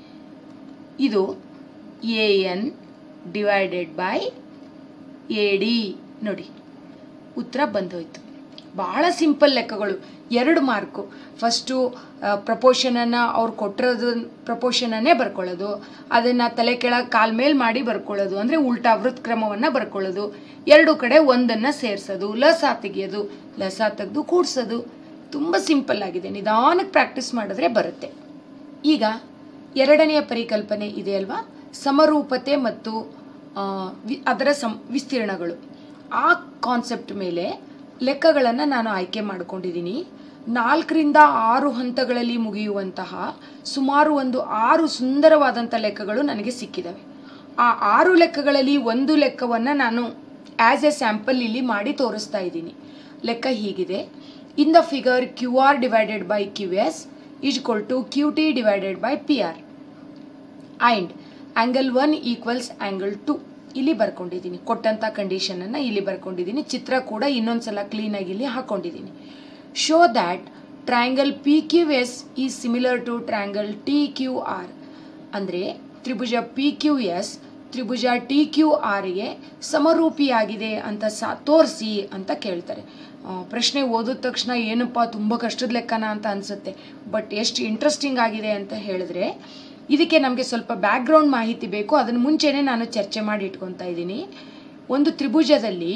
ಇದು A N divided by A D ನೋಡಿ ಉತ್ತರ ಬಂದೋಯ್ತು ಬಹಳ ಸಿಂಪಲ್ ಲೆಕ್ಕಗಳು ಎರಡು ಮಾರ್ಕು ಫಸ್ಟು ಪ್ರಪೋಷನನ್ನು ಅವ್ರು ಕೊಟ್ಟಿರೋದು ಪ್ರಪೋಷನನ್ನೇ ಬರ್ಕೊಳ್ಳೋದು ಅದನ್ನು ತಲೆ ಕೆಳಗೆ ಕಾಲ್ ಮೇಲೆ ಮಾಡಿ ಬರ್ಕೊಳ್ಳೋದು ಅಂದರೆ ಉಲ್ಟಾ ವೃತ್ಕ್ರಮವನ್ನು ಬರ್ಕೊಳ್ಳೋದು ಎರಡು ಕಡೆ ಒಂದನ್ನು ಸೇರಿಸೋದು ಲಸ ತೆಗೆಯೋದು ಲಸ ತೆಗೆದು ಕೂಡಿಸೋದು ತುಂಬ ಸಿಂಪಲ್ ಆಗಿದೆ ನಿಧಾನಕ್ಕೆ ಪ್ರಾಕ್ಟೀಸ್ ಮಾಡಿದ್ರೆ ಬರುತ್ತೆ ಈಗ ಎರಡನೆಯ ಪರಿಕಲ್ಪನೆ ಇದೆ ಅಲ್ವಾ ಸಮರೂಪತೆ ಮತ್ತು ಆ, ವಿ- ಅದರ ಸಂ ವಿಸ್ತೀರ್ಣಗಳು ಆ ಕಾನ್ಸೆಪ್ಟ್ ಮೇಲೆ ಲೆಕ್ಕಗಳನ್ನು ನಾನು ಆಯ್ಕೆ ಮಾಡ್ಕೊಂಡಿದ್ದೀನಿ ನಾಲ್ಕರಿಂದ ಆರು ಹಂತಗಳಲ್ಲಿ ಮುಗಿಯುವಂತಹ ಸುಮಾರು ಒಂದು ಆರು ಸುಂದರವಾದಂಥ ಲೆಕ್ಕಗಳು ನನಗೆ ಸಿಕ್ಕಿದವೆ ಆ ಆರು ಲೆಕ್ಕಗಳಲ್ಲಿ ಒಂದು ಲೆಕ್ಕವನ್ನು ನಾನು ಆ್ಯಸ್ ಎ ಸ್ಯಾಂಪಲ್ ಇಲ್ಲಿ ಮಾಡಿ ತೋರಿಸ್ತಾ ಇದ್ದೀನಿ ಲೆಕ್ಕ ಹೀಗಿದೆ in the figure Q R divided by Q S equal to Q T divided by P R and angle one equals angle two ಇಲ್ಲಿ ಬರ್ಕೊಂಡಿದ್ದೀನಿ ಕೊಟ್ಟಂಥ ಕಂಡೀಷನನ್ನು ಇಲ್ಲಿ ಬರ್ಕೊಂಡಿದ್ದೀನಿ ಚಿತ್ರ ಕೂಡ ಇನ್ನೊಂದು ಸಲ ಕ್ಲೀನಾಗಿ ಇಲ್ಲಿ ಹಾಕ್ಕೊಂಡಿದ್ದೀನಿ show that triangle P Q S is similar to triangle T Q R ಅಂದರೆ ತ್ರಿಭುಜ ಪಿ ಕ್ಯೂ ಎಸ್ ತ್ರಿಭುಜ ಟಿ ಕ್ಯೂ ಆರ್ಗೆ ಸಮರೂಪಿಯಾಗಿದೆ ಅಂತ ಸಾ ತೋರಿಸಿ ಅಂತ ಕೇಳ್ತಾರೆ ಆ, ಪ್ರಶ್ನೆ ಓದಿದ ತಕ್ಷಣ ಏನಪ್ಪ ತುಂಬ ಕಷ್ಟದ ಲೆಕ್ಕನ ಅಂತ ಅನಿಸುತ್ತೆ ಬಟ್ ಎಷ್ಟು ಇಂಟ್ರೆಸ್ಟಿಂಗ್ ಆಗಿದೆ ಅಂತ ಹೇಳಿದ್ರೆ ಇದಕ್ಕೆ ನಮಗೆ ಸ್ವಲ್ಪ ಬ್ಯಾಕ್ಗ್ರೌಂಡ್ ಮಾಹಿತಿ ಬೇಕು ಅದನ್ನು ಮುಂಚೆನೇ ನಾನು ಚರ್ಚೆ ಮಾಡಿ ಇಟ್ಕೊತಾ ಇದ್ದೀನಿ ಒಂದು ತ್ರಿಭುಜದಲ್ಲಿ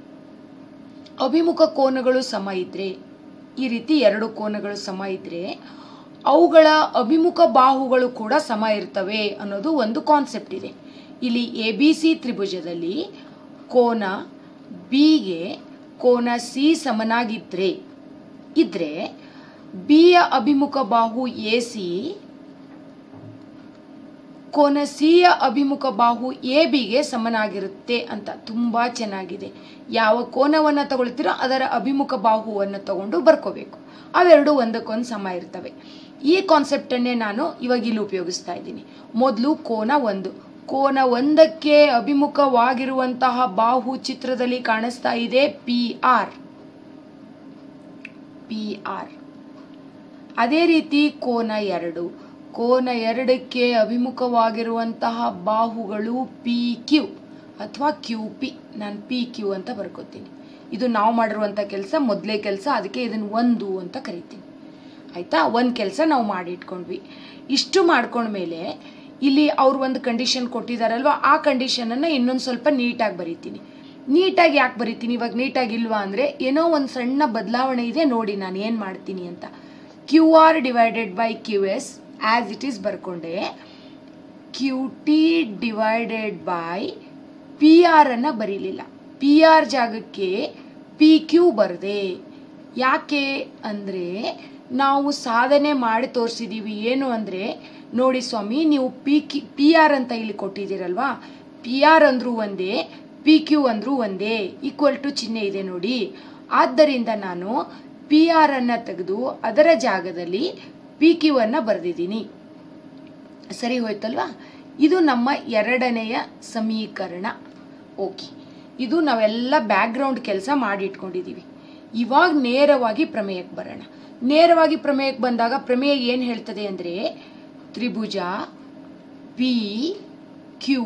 ಅಭಿಮುಖ ಕೋನಗಳು ಸಮ ಇದ್ದರೆ ಈ ರೀತಿ ಎರಡು ಕೋನಗಳು ಸಮ ಇದ್ದರೆ ಅವುಗಳ ಅಭಿಮುಖ ಬಾಹುಗಳು ಕೂಡ ಸಮ ಇರ್ತವೆ ಅನ್ನೋದು ಒಂದು ಕಾನ್ಸೆಪ್ಟ್ ಇದೆ ಇಲ್ಲಿ ಎ ಬಿ ಸಿ ತ್ರಿಭುಜದಲ್ಲಿ ಕೋನ ಬಿಗೆ ಕೋನ ಸಿ ಸಮನಾಗಿದ್ದರೆ ಇದ್ರೆ ಬಿಯ ಅಭಿಮುಖ ಬಾಹು ಎ ಸಿ ಕೋನ ಸಿಯ ಅಭಿಮುಖ ಬಾಹು ಎ ಬಿಗೆ ಸಮನಾಗಿರುತ್ತೆ ಅಂತ ತುಂಬ ಚೆನ್ನಾಗಿದೆ ಯಾವ ಕೋನವನ್ನು ತಗೊಳ್ತೀರೋ ಅದರ ಅಭಿಮುಖ ಬಾಹುವನ್ನು ತಗೊಂಡು ಬರ್ಕೋಬೇಕು ಅವೆರಡು ಒಂದಕ್ಕೊಂದು ಸಮ ಇರ್ತವೆ ಈ ಕಾನ್ಸೆಪ್ಟನ್ನೇ ನಾನು ಇವಾಗ ಇಲ್ಲಿ ಉಪಯೋಗಿಸ್ತಾ ಇದ್ದೀನಿ ಮೊದಲು ಕೋನ ಒಂದು ಕೋನ ಒಂದಕ್ಕೆ ಅಭಿಮುಖವಾಗಿರುವಂತಹ ಬಾಹು ಚಿತ್ರದಲ್ಲಿ ಕಾಣಿಸ್ತಾ ಇದೆ ಪಿ ಆರ್ ಪಿ ಆರ್ ಅದೇ ರೀತಿ ಕೋನ ಎರಡು ಕೋನ ಎರಡಕ್ಕೆ ಅಭಿಮುಖವಾಗಿರುವಂತಹ ಬಾಹುಗಳು ಪಿ ಕ್ಯೂ ಅಥವಾ ಕ್ಯೂ ಪಿ ನಾನು ಪಿ ಕ್ಯೂ ಅಂತ ಬರ್ಕೋತೀನಿ ಇದು ನಾವು ಮಾಡಿರುವಂಥ ಕೆಲಸ ಮೊದಲೇ ಕೆಲಸ ಅದಕ್ಕೆ ಇದನ್ನು ಒಂದು ಅಂತ ಕರಿತೀನಿ ಆಯಿತಾ ಒಂದು ಕೆಲಸ ನಾವು ಮಾಡಿಟ್ಕೊಂಡ್ವಿ ಇಷ್ಟು ಮಾಡ್ಕೊಂಡ್ಮೇಲೆ ಇಲ್ಲಿ ಅವ್ರು ಒಂದು ಕಂಡೀಷನ್ ಕೊಟ್ಟಿದ್ದಾರಲ್ವ ಆ ಕಂಡೀಷನನ್ನು ಇನ್ನೊಂದು ಸ್ವಲ್ಪ ನೀಟಾಗಿ ಬರೀತೀನಿ ನೀಟಾಗಿ ಯಾಕೆ ಬರೀತೀನಿ ಇವಾಗ ನೀಟಾಗಿ ಇಲ್ವಾ ಅಂದರೆ ಏನೋ ಒಂದು ಸಣ್ಣ ಬದಲಾವಣೆ ಇದೆ ನೋಡಿ ನಾನು ಏನು ಮಾಡ್ತೀನಿ ಅಂತ Q R divided by Q S as it is ಬರ್ಕೊಂಡೆ Q T divided by P ಆರನ್ನು ಬರೀಲಿಲ್ಲ ಪಿ ಆರ್ ಜಾಗಕ್ಕೆ ಪಿ ಕ್ಯೂ ಬರದೆ ಯಾಕೆ ಅಂದರೆ ನಾವು ಸಾಧನೆ ಮಾಡಿ ತೋರಿಸಿದ್ದೀವಿ ಏನು ಅಂದರೆ ನೋಡಿ ಸ್ವಾಮಿ ನೀವು ಪಿ ಕ್ಯೂ ಪಿ ಆರ್ ಅಂತ ಇಲ್ಲಿ ಕೊಟ್ಟಿದ್ದೀರಲ್ವಾ ಪಿ ಆರ್ ಅಂದರೂ ಒಂದೇ ಪಿ ಕ್ಯೂ ಅಂದರೂ ಒಂದೇ ಈಕ್ವಲ್ ಟು ಚಿಹ್ನೆ ಇದೆ ನೋಡಿ ಆದ್ದರಿಂದ ನಾನು ಪಿ ಆರ್ ಅನ್ನು ತೆಗೆದು ಅದರ ಜಾಗದಲ್ಲಿ ಪಿ ಕ್ಯೂ ಅನ್ನು ಬರೆದಿದ್ದೀನಿ ಸರಿ ಹೋಯ್ತಲ್ವಾ ಇದು ನಮ್ಮ ಎರಡನೆಯ ಸಮೀಕರಣ ಓಕೆ ಇದು ನಾವೆಲ್ಲ ಬ್ಯಾಕ್ಗ್ರೌಂಡ್ ಕೆಲಸ ಮಾಡಿ ಇಟ್ಕೊಂಡಿದ್ದೀವಿ ಇವಾಗ ನೇರವಾಗಿ ಪ್ರಮೇಯಕ್ಕೆ ಬರೋಣ ನೇರವಾಗಿ ಪ್ರಮೇಯಕ್ಕೆ ಬಂದಾಗ ಪ್ರಮೇಯ ಏನು ಹೇಳ್ತದೆ ಅಂದರೆ ತ್ರಿಭುಜ ಪಿ ಕ್ಯೂ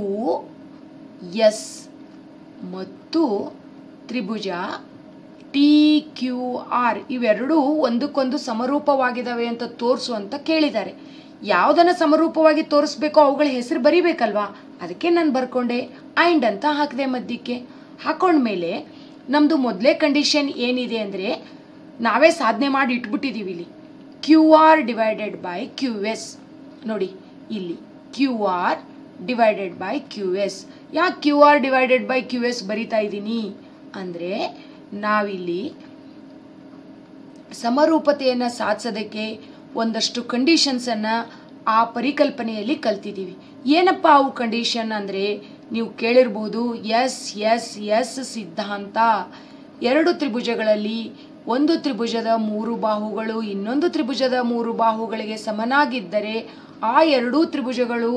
ಎಸ್ ಮತ್ತು ತ್ರಿಭುಜ ಟಿ ಕ್ಯೂ ಆರ್ ಇವೆರಡೂ ಒಂದಕ್ಕೊಂದು ಸಮರೂಪವಾಗಿದ್ದಾವೆ ಅಂತ ತೋರಿಸು ಅಂತ ಕೇಳಿದ್ದಾರೆ ಯಾವುದನ್ನು ಸಮರೂಪವಾಗಿ ತೋರಿಸ್ಬೇಕೋ ಅವುಗಳ ಹೆಸರು ಬರಿಬೇಕಲ್ವಾ ಅದಕ್ಕೆ ನಾನು ಬರ್ಕೊಂಡೆ ಆ್ಯಂಡ್ ಅಂತ ಹಾಕಿದೆ ಮಧ್ಯಕ್ಕೆ ಹಾಕೊಂಡ್ಮೇಲೆ ನಮ್ಮದು ಮೊದಲೇ ಕಂಡೀಷನ್ ಏನಿದೆ ಅಂದರೆ ನಾವೇ ಸಾಧನೆ ಮಾಡಿ ಇಟ್ಬಿಟ್ಟಿದ್ದೀವಿ ಇಲ್ಲಿ Q R divided by Q S ನೋಡಿ ಇಲ್ಲಿ Q R divided by Q S ಯಾಕೆ Q R divided by Q S ಬರಿತಾ ಇದ್ದೀನಿ ಅಂದರೆ ನಾವಿಲ್ಲಿ ಸಮರೂಪತೆಯನ್ನು ಸಾಧಿಸೋದಕ್ಕೆ ಒಂದಷ್ಟು ಕಂಡೀಷನ್ಸನ್ನು ಆ ಪರಿಕಲ್ಪನೆಯಲ್ಲಿ ಕಲ್ತಿದ್ದೀವಿ ಏನಪ್ಪ ಅವು ಕಂಡೀಷನ್ ಅಂದರೆ ನೀವು ಕೇಳಿರ್ಬೋದು ಎಸ್ ಎಸ್ ಎಸ್ ಸಿದ್ಧಾಂತ ಎರಡು ತ್ರಿಭುಜಗಳಲ್ಲಿ ಒಂದು ತ್ರಿಭುಜದ ಮೂರು ಬಾಹುಗಳು ಇನ್ನೊಂದು ತ್ರಿಭುಜದ ಮೂರು ಬಾಹುಗಳಿಗೆ ಸಮನಾಗಿದ್ದರೆ ಆ ಎರಡೂ ತ್ರಿಭುಜಗಳು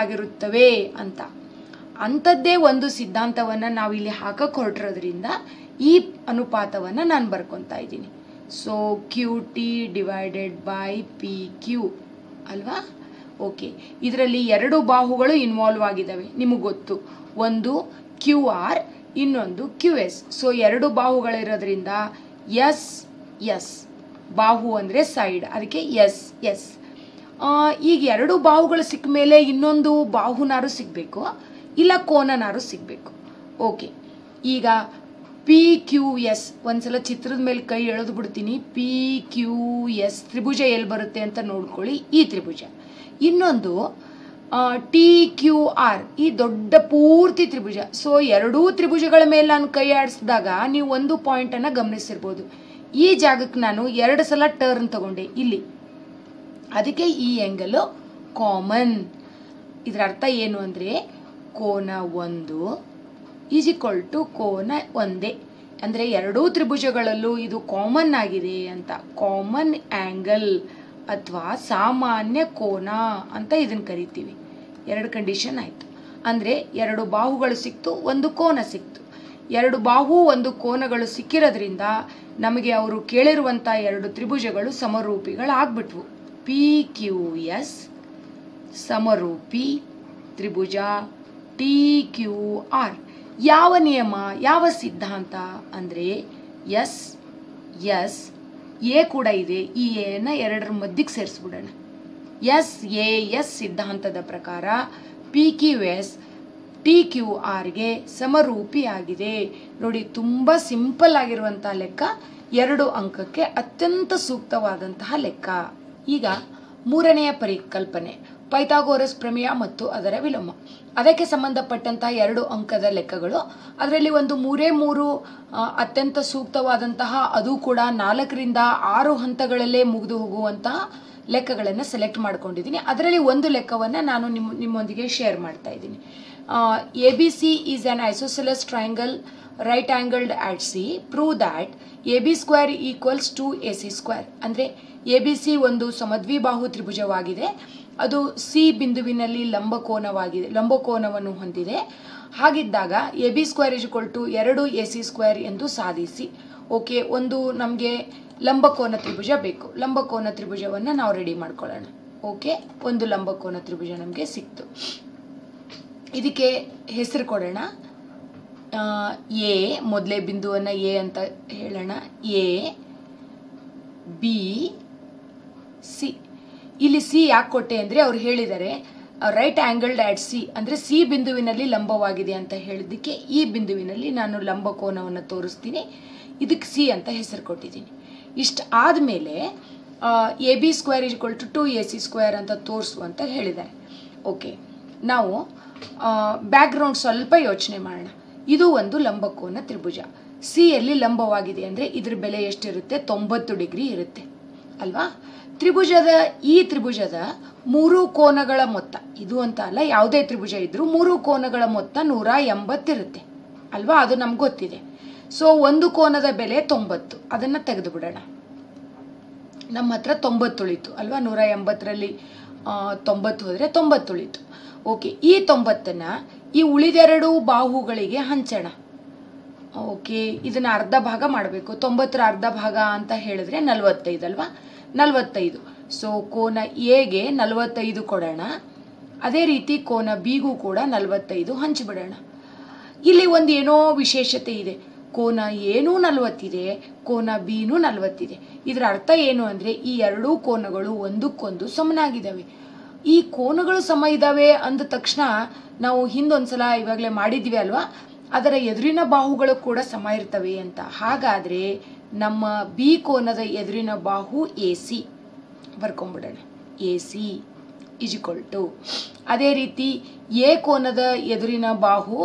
ಸಮರೂಪಿಗಳಾಗಿರುತ್ತವೆ ಅಂತ ಅಂಥದ್ದೇ ಒಂದು ಸಿದ್ಧಾಂತವನ್ನು ನಾವು ಇಲ್ಲಿ ಹಾಕಕ್ಕೆ ಹೊರಟಿರೋದ್ರಿಂದ ಈ ಅನುಪಾತವನ್ನು ನಾನು ಬರ್ಕೊತಾ ಇದ್ದೀನಿ so Q T divided by P Q ಅಲ್ವಾ ಓಕೆ ಇದರಲ್ಲಿ ಎರಡು ಬಾಹುಗಳು ಇನ್ವಾಲ್ವ್ ಆಗಿದ್ದಾವೆ ನಿಮಗೆ ಗೊತ್ತು ಒಂದು ಕ್ಯೂ ಆರ್ ಇನ್ನೊಂದು ಕ್ಯೂ ಎಸ್ ಸೊ ಎರಡು ಬಾಹುಗಳಿರೋದ್ರಿಂದ ಎಸ್ ಎಸ್ ಬಾಹು ಅಂದರೆ ಸೈಡ್ ಅದಕ್ಕೆ ಎಸ್ ಎಸ್ ಈಗ ಎರಡು ಬಾಹುಗಳು ಸಿಕ್ಕ ಮೇಲೆ ಇನ್ನೊಂದು ಬಾಹುನಾರು ಸಿಗಬೇಕು ಇಲ್ಲ ಕೋನನಾರು ಸಿಗಬೇಕು ಓಕೆ ಈಗ ಪಿ ಕ್ಯೂ ಎಸ್ ಒಂದ್ಸಲ ಚಿತ್ರದ ಮೇಲೆ ಕೈ ಎಳೆದು ಬಿಡ್ತೀನಿ ಪಿ ಕ್ಯೂ ಎಸ್ ತ್ರಿಭುಜ ಎಲ್ಲಿ ಬರುತ್ತೆ ಅಂತ ನೋಡ್ಕೊಳ್ಳಿ ಈ ತ್ರಿಭುಜ ಇನ್ನೊಂದು ಟಿ ಕ್ಯೂ ಆರ್ ಈ ದೊಡ್ಡ ಪೂರ್ತಿ ತ್ರಿಭುಜ ಸೊ ಎರಡೂ ತ್ರಿಭುಜಗಳ ಮೇಲೆ ನಾನು ಕೈ ಆಡಿಸಿದಾಗ ನೀವು ಒಂದು ಪಾಯಿಂಟನ್ನು ಗಮನಿಸಿರ್ಬೋದು ಈ ಜಾಗಕ್ಕೆ ನಾನು ಎರಡು ಸಲ ಟರ್ನ್ ತಗೊಂಡೆ ಇಲ್ಲಿ ಅದಕ್ಕೆ ಈ ಆ್ಯಂಗಲು ಕಾಮನ್ ಇದರ ಅರ್ಥ ಏನು ಅಂದರೆ ಕೋನ ಒಂದು ಈಸ್ ಈಕ್ವಲ್ ಟು ಕೋನ ಒಂದೇ ಅಂದರೆ ಎರಡೂ ತ್ರಿಭುಜಗಳಲ್ಲೂ ಇದು ಕಾಮನ್ ಆಗಿದೆ ಅಂತ ಕಾಮನ್ ಆ್ಯಂಗಲ್ ಅಥವಾ ಸಾಮಾನ್ಯ ಕೋನ ಅಂತ ಇದನ್ನು ಕರಿತೀವಿ ಎರಡು ಕಂಡೀಷನ್ ಆಯಿತು ಅಂದರೆ ಎರಡು ಬಾಹುಗಳು ಸಿಕ್ತು ಒಂದು ಕೋನ ಸಿಕ್ತು ಎರಡು ಬಾಹು ಒಂದು ಕೋನಗಳು ಸಿಕ್ಕಿರೋದ್ರಿಂದ ನಮಗೆ ಅವರು ಕೇಳಿರುವಂಥ ಎರಡು ತ್ರಿಭುಜಗಳು ಸಮರೂಪಿಗಳಾಗ್ಬಿಟ್ವು ಪಿ ಕ್ಯೂ ಎಸ್ ಸಮರೂಪಿ ತ್ರಿಭುಜ ಟಿ ಕ್ಯೂ ಆರ್ ಯಾವ ನಿಯಮ ಯಾವ ಸಿದ್ಧಾಂತ ಅಂದರೆ ಎಸ್ ಎಸ್ ಎ ಕೂಡ ಇದೆ ಈ ಎನ ಎರಡರ ಮಧ್ಯಕ್ಕೆ ಸೇರಿಸ್ಬಿಡೋಣ ಎಸ್ ಎ ಎಸ್ ಸಿದ್ಧಾಂತದ ಪ್ರಕಾರ P Q S T Q ಆರ್ಗೆ ಸಮರೂಪಿಯಾಗಿದೆ ನೋಡಿ ತುಂಬ ಸಿಂಪಲ್ ಆಗಿರುವಂಥ ಲೆಕ್ಕ ಎರಡು ಅಂಕಕ್ಕೆ ಅತ್ಯಂತ ಸೂಕ್ತವಾದಂತಹ ಲೆಕ್ಕ ಈಗ ಮೂರನೆಯ ಪರಿಕಲ್ಪನೆ ಪೈಥಾಗೋರಸ್ ಪ್ರಮೇಯ ಮತ್ತು ಅದರ ವಿಲೋಮ ಅದಕ್ಕೆ ಸಂಬಂಧಪಟ್ಟಂತಹ ಎರಡು ಅಂಕದ ಲೆಕ್ಕಗಳು ಅದರಲ್ಲಿ ಒಂದು ಮೂರೇ ಮೂರು ಆ, ಅತ್ಯಂತ ಸೂಕ್ತವಾದಂತಹ ಅದು ಕೂಡ ನಾಲ್ಕರಿಂದ ಆರು ಹಂತಗಳಲ್ಲೇ ಮುಗಿದು ಹೋಗುವಂತಹ ಲೆಕ್ಕಗಳನ್ನು ಸೆಲೆಕ್ಟ್ ಮಾಡ್ಕೊಂಡಿದ್ದೀನಿ ಅದರಲ್ಲಿ ಒಂದು ಲೆಕ್ಕವನ್ನು ನಾನು ನಿಮ್ಮ ನಿಮ್ಮೊಂದಿಗೆ ಶೇರ್ ಮಾಡ್ತಾ ಇದ್ದೀನಿ A B C is an isosceles triangle right angled at C prove that A B square equals to A C square ಅಂದರೆ ಎ ಬಿ ಸಿ ಒಂದು ಸಮದ್ವಿಬಾಹು ತ್ರಿಭುಜವಾಗಿದೆ ಅದು ಸಿ ಬಿಂದುವಿನಲ್ಲಿ ಲಂಬಕೋನವಾಗಿದೆ ಲಂಬಕೋನವನ್ನು ಹೊಂದಿದೆ ಹಾಗಿದ್ದಾಗ A B square is to ಎರಡು ಎ ಸಿ ಸ್ಕ್ವೇರ್ ಎಂದು ಸಾಧಿಸಿ ಓಕೆ ಒಂದು ನಮಗೆ ಲಂಬಕೋನ ತ್ರಿಭುಜ ಬೇಕು ಲಂಬಕೋನ ತ್ರಿಭುಜವನ್ನು ನಾವು ರೆಡಿ ಮಾಡ್ಕೊಳ್ಳೋಣ ಓಕೆ ಒಂದು ಲಂಬಕೋನ ತ್ರಿಭುಜ ನಮಗೆ ಸಿಕ್ತು ಇದಕ್ಕೆ ಹೆಸರು ಕೊಡೋಣ ಎ ಮೊದಲೇ ಬಿಂದುವನ್ನು ಎ ಅಂತ ಹೇಳೋಣ ಎ ಬಿ ಸಿ ಇಲ್ಲಿ ಸಿ ಯಾಕೆ ಕೊಟ್ಟೆ ಅಂದರೆ ಅವ್ರು ಹೇಳಿದ್ದಾರೆ ರೈಟ್ ಆ್ಯಂಗಲ್ಡ್ ಆಟ್ ಸಿ ಅಂದರೆ ಸಿ ಬಿಂದುವಿನಲ್ಲಿ ಲಂಬವಾಗಿದೆ ಅಂತ ಹೇಳಿದ್ದಕ್ಕೆ ಈ ಬಿಂದುವಿನಲ್ಲಿ ನಾನು ಲಂಬಕೋನವನ್ನು ತೋರಿಸ್ತೀನಿ ಇದಕ್ಕೆ ಸಿ ಅಂತ ಹೆಸರು ಕೊಟ್ಟಿದ್ದೀನಿ ಇಷ್ಟು ಆದಮೇಲೆ A B square is to two A C square ಅಂತ ತೋರಿಸು ಅಂತ ಹೇಳಿದ್ದಾರೆ ಓಕೆ ನಾವು ಬ್ಯಾಕ್ಗ್ರೌಂಡ್ ಸ್ವಲ್ಪ ಯೋಚನೆ ಮಾಡೋಣ ಇದು ಒಂದು ಲಂಬಕೋನ ತ್ರಿಭುಜ ಸಿಯಲ್ಲಿ ಲಂಬವಾಗಿದೆ ಅಂದರೆ ಇದ್ರ ಬೆಲೆ ಎಷ್ಟಿರುತ್ತೆ ತೊಂಬತ್ತು ಡಿಗ್ರಿ ಇರುತ್ತೆ ಅಲ್ವಾ ತ್ರಿಭುಜದ ಈ ತ್ರಿಭುಜದ ಮೂರು ಕೋನಗಳ ಮೊತ್ತ ಇದು ಅಂತ ಅಲ್ಲ ಯಾವುದೇ ತ್ರಿಭುಜ ಇದ್ರೂ ಮೂರು ಕೋನಗಳ ಮೊತ್ತ ನೂರ ಎಂಬತ್ತಿರುತ್ತೆ ಅಲ್ವಾ ಅದು ನಮ್ಗೆ ಗೊತ್ತಿದೆ ಸೊ ಒಂದು ಕೋನದ ಬೆಲೆ ತೊಂಬತ್ತು ಅದನ್ನು ತೆಗೆದು ಬಿಡೋಣ ನಮ್ಮ ಹತ್ರ ತೊಂಬತ್ತು ಉಳಿತು ಅಲ್ವಾ ನೂರ ಎಂಬತ್ತರಲ್ಲಿ ಆ, ತೊಂಬತ್ತು ಹೋದರೆ ತೊಂಬತ್ತು ಉಳಿತು ಓಕೆ ಈ ತೊಂಬತ್ತನ್ನು ಈ ಉಳಿದೆರಡು ಬಾಹುಗಳಿಗೆ ಹಂಚೋಣ ಓಕೆ ಇದನ್ನ ಅರ್ಧ ಭಾಗ ಮಾಡಬೇಕು ತೊಂಬತ್ತರ ಅರ್ಧ ಭಾಗ ಅಂತ ಹೇಳಿದ್ರೆ ನಲವತ್ತೈದು ಅಲ್ವಾ ನಲವತ್ತೈದು ಸೊ ಕೋನ ಎಗೆ ನಲವತ್ತೈದು ಕೊಡೋಣ ಅದೇ ರೀತಿ ಕೋನ ಬಿಗೂ ಕೂಡ ನಲವತ್ತೈದು ಹಂಚಿಬಿಡೋಣ ಇಲ್ಲಿ ಒಂದು ಏನೋ ವಿಶೇಷತೆ ಇದೆ ಕೋನ ಏನೂ ನಲವತ್ತಿದೆ ಕೋನ ಬಿನೂ ನಲವತ್ತಿದೆ ಇದರ ಅರ್ಥ ಏನು ಅಂದರೆ ಈ ಎರಡೂ ಕೋನಗಳು ಒಂದಕ್ಕೊಂದು ಸಮನಾಗಿದ್ದಾವೆ ಈ ಕೋನಗಳು ಸಮ ಇದ್ದಾವೆ ಅಂದ ತಕ್ಷಣ ನಾವು ಹಿಂದೊಂದ್ಸಲ ಇವಾಗಲೇ ಮಾಡಿದ್ವಿ ಅಲ್ವಾ ಅದರ ಎದುರಿನ ಬಾಹುಗಳು ಕೂಡ ಸಮ ಇರ್ತವೆ ಅಂತ ಹಾಗಾದರೆ ನಮ್ಮ ಬಿ ಕೋನದ ಎದುರಿನ ಬಾಹು ಎ ಸಿ ಬರ್ಕೊಂಬಿಡೋಣ ಎ ಸಿ ಇಜಿಕೊಲ್ ಟು ಅದೇ ರೀತಿ ಎ ಕೋನದ ಎದುರಿನ ಬಾಹು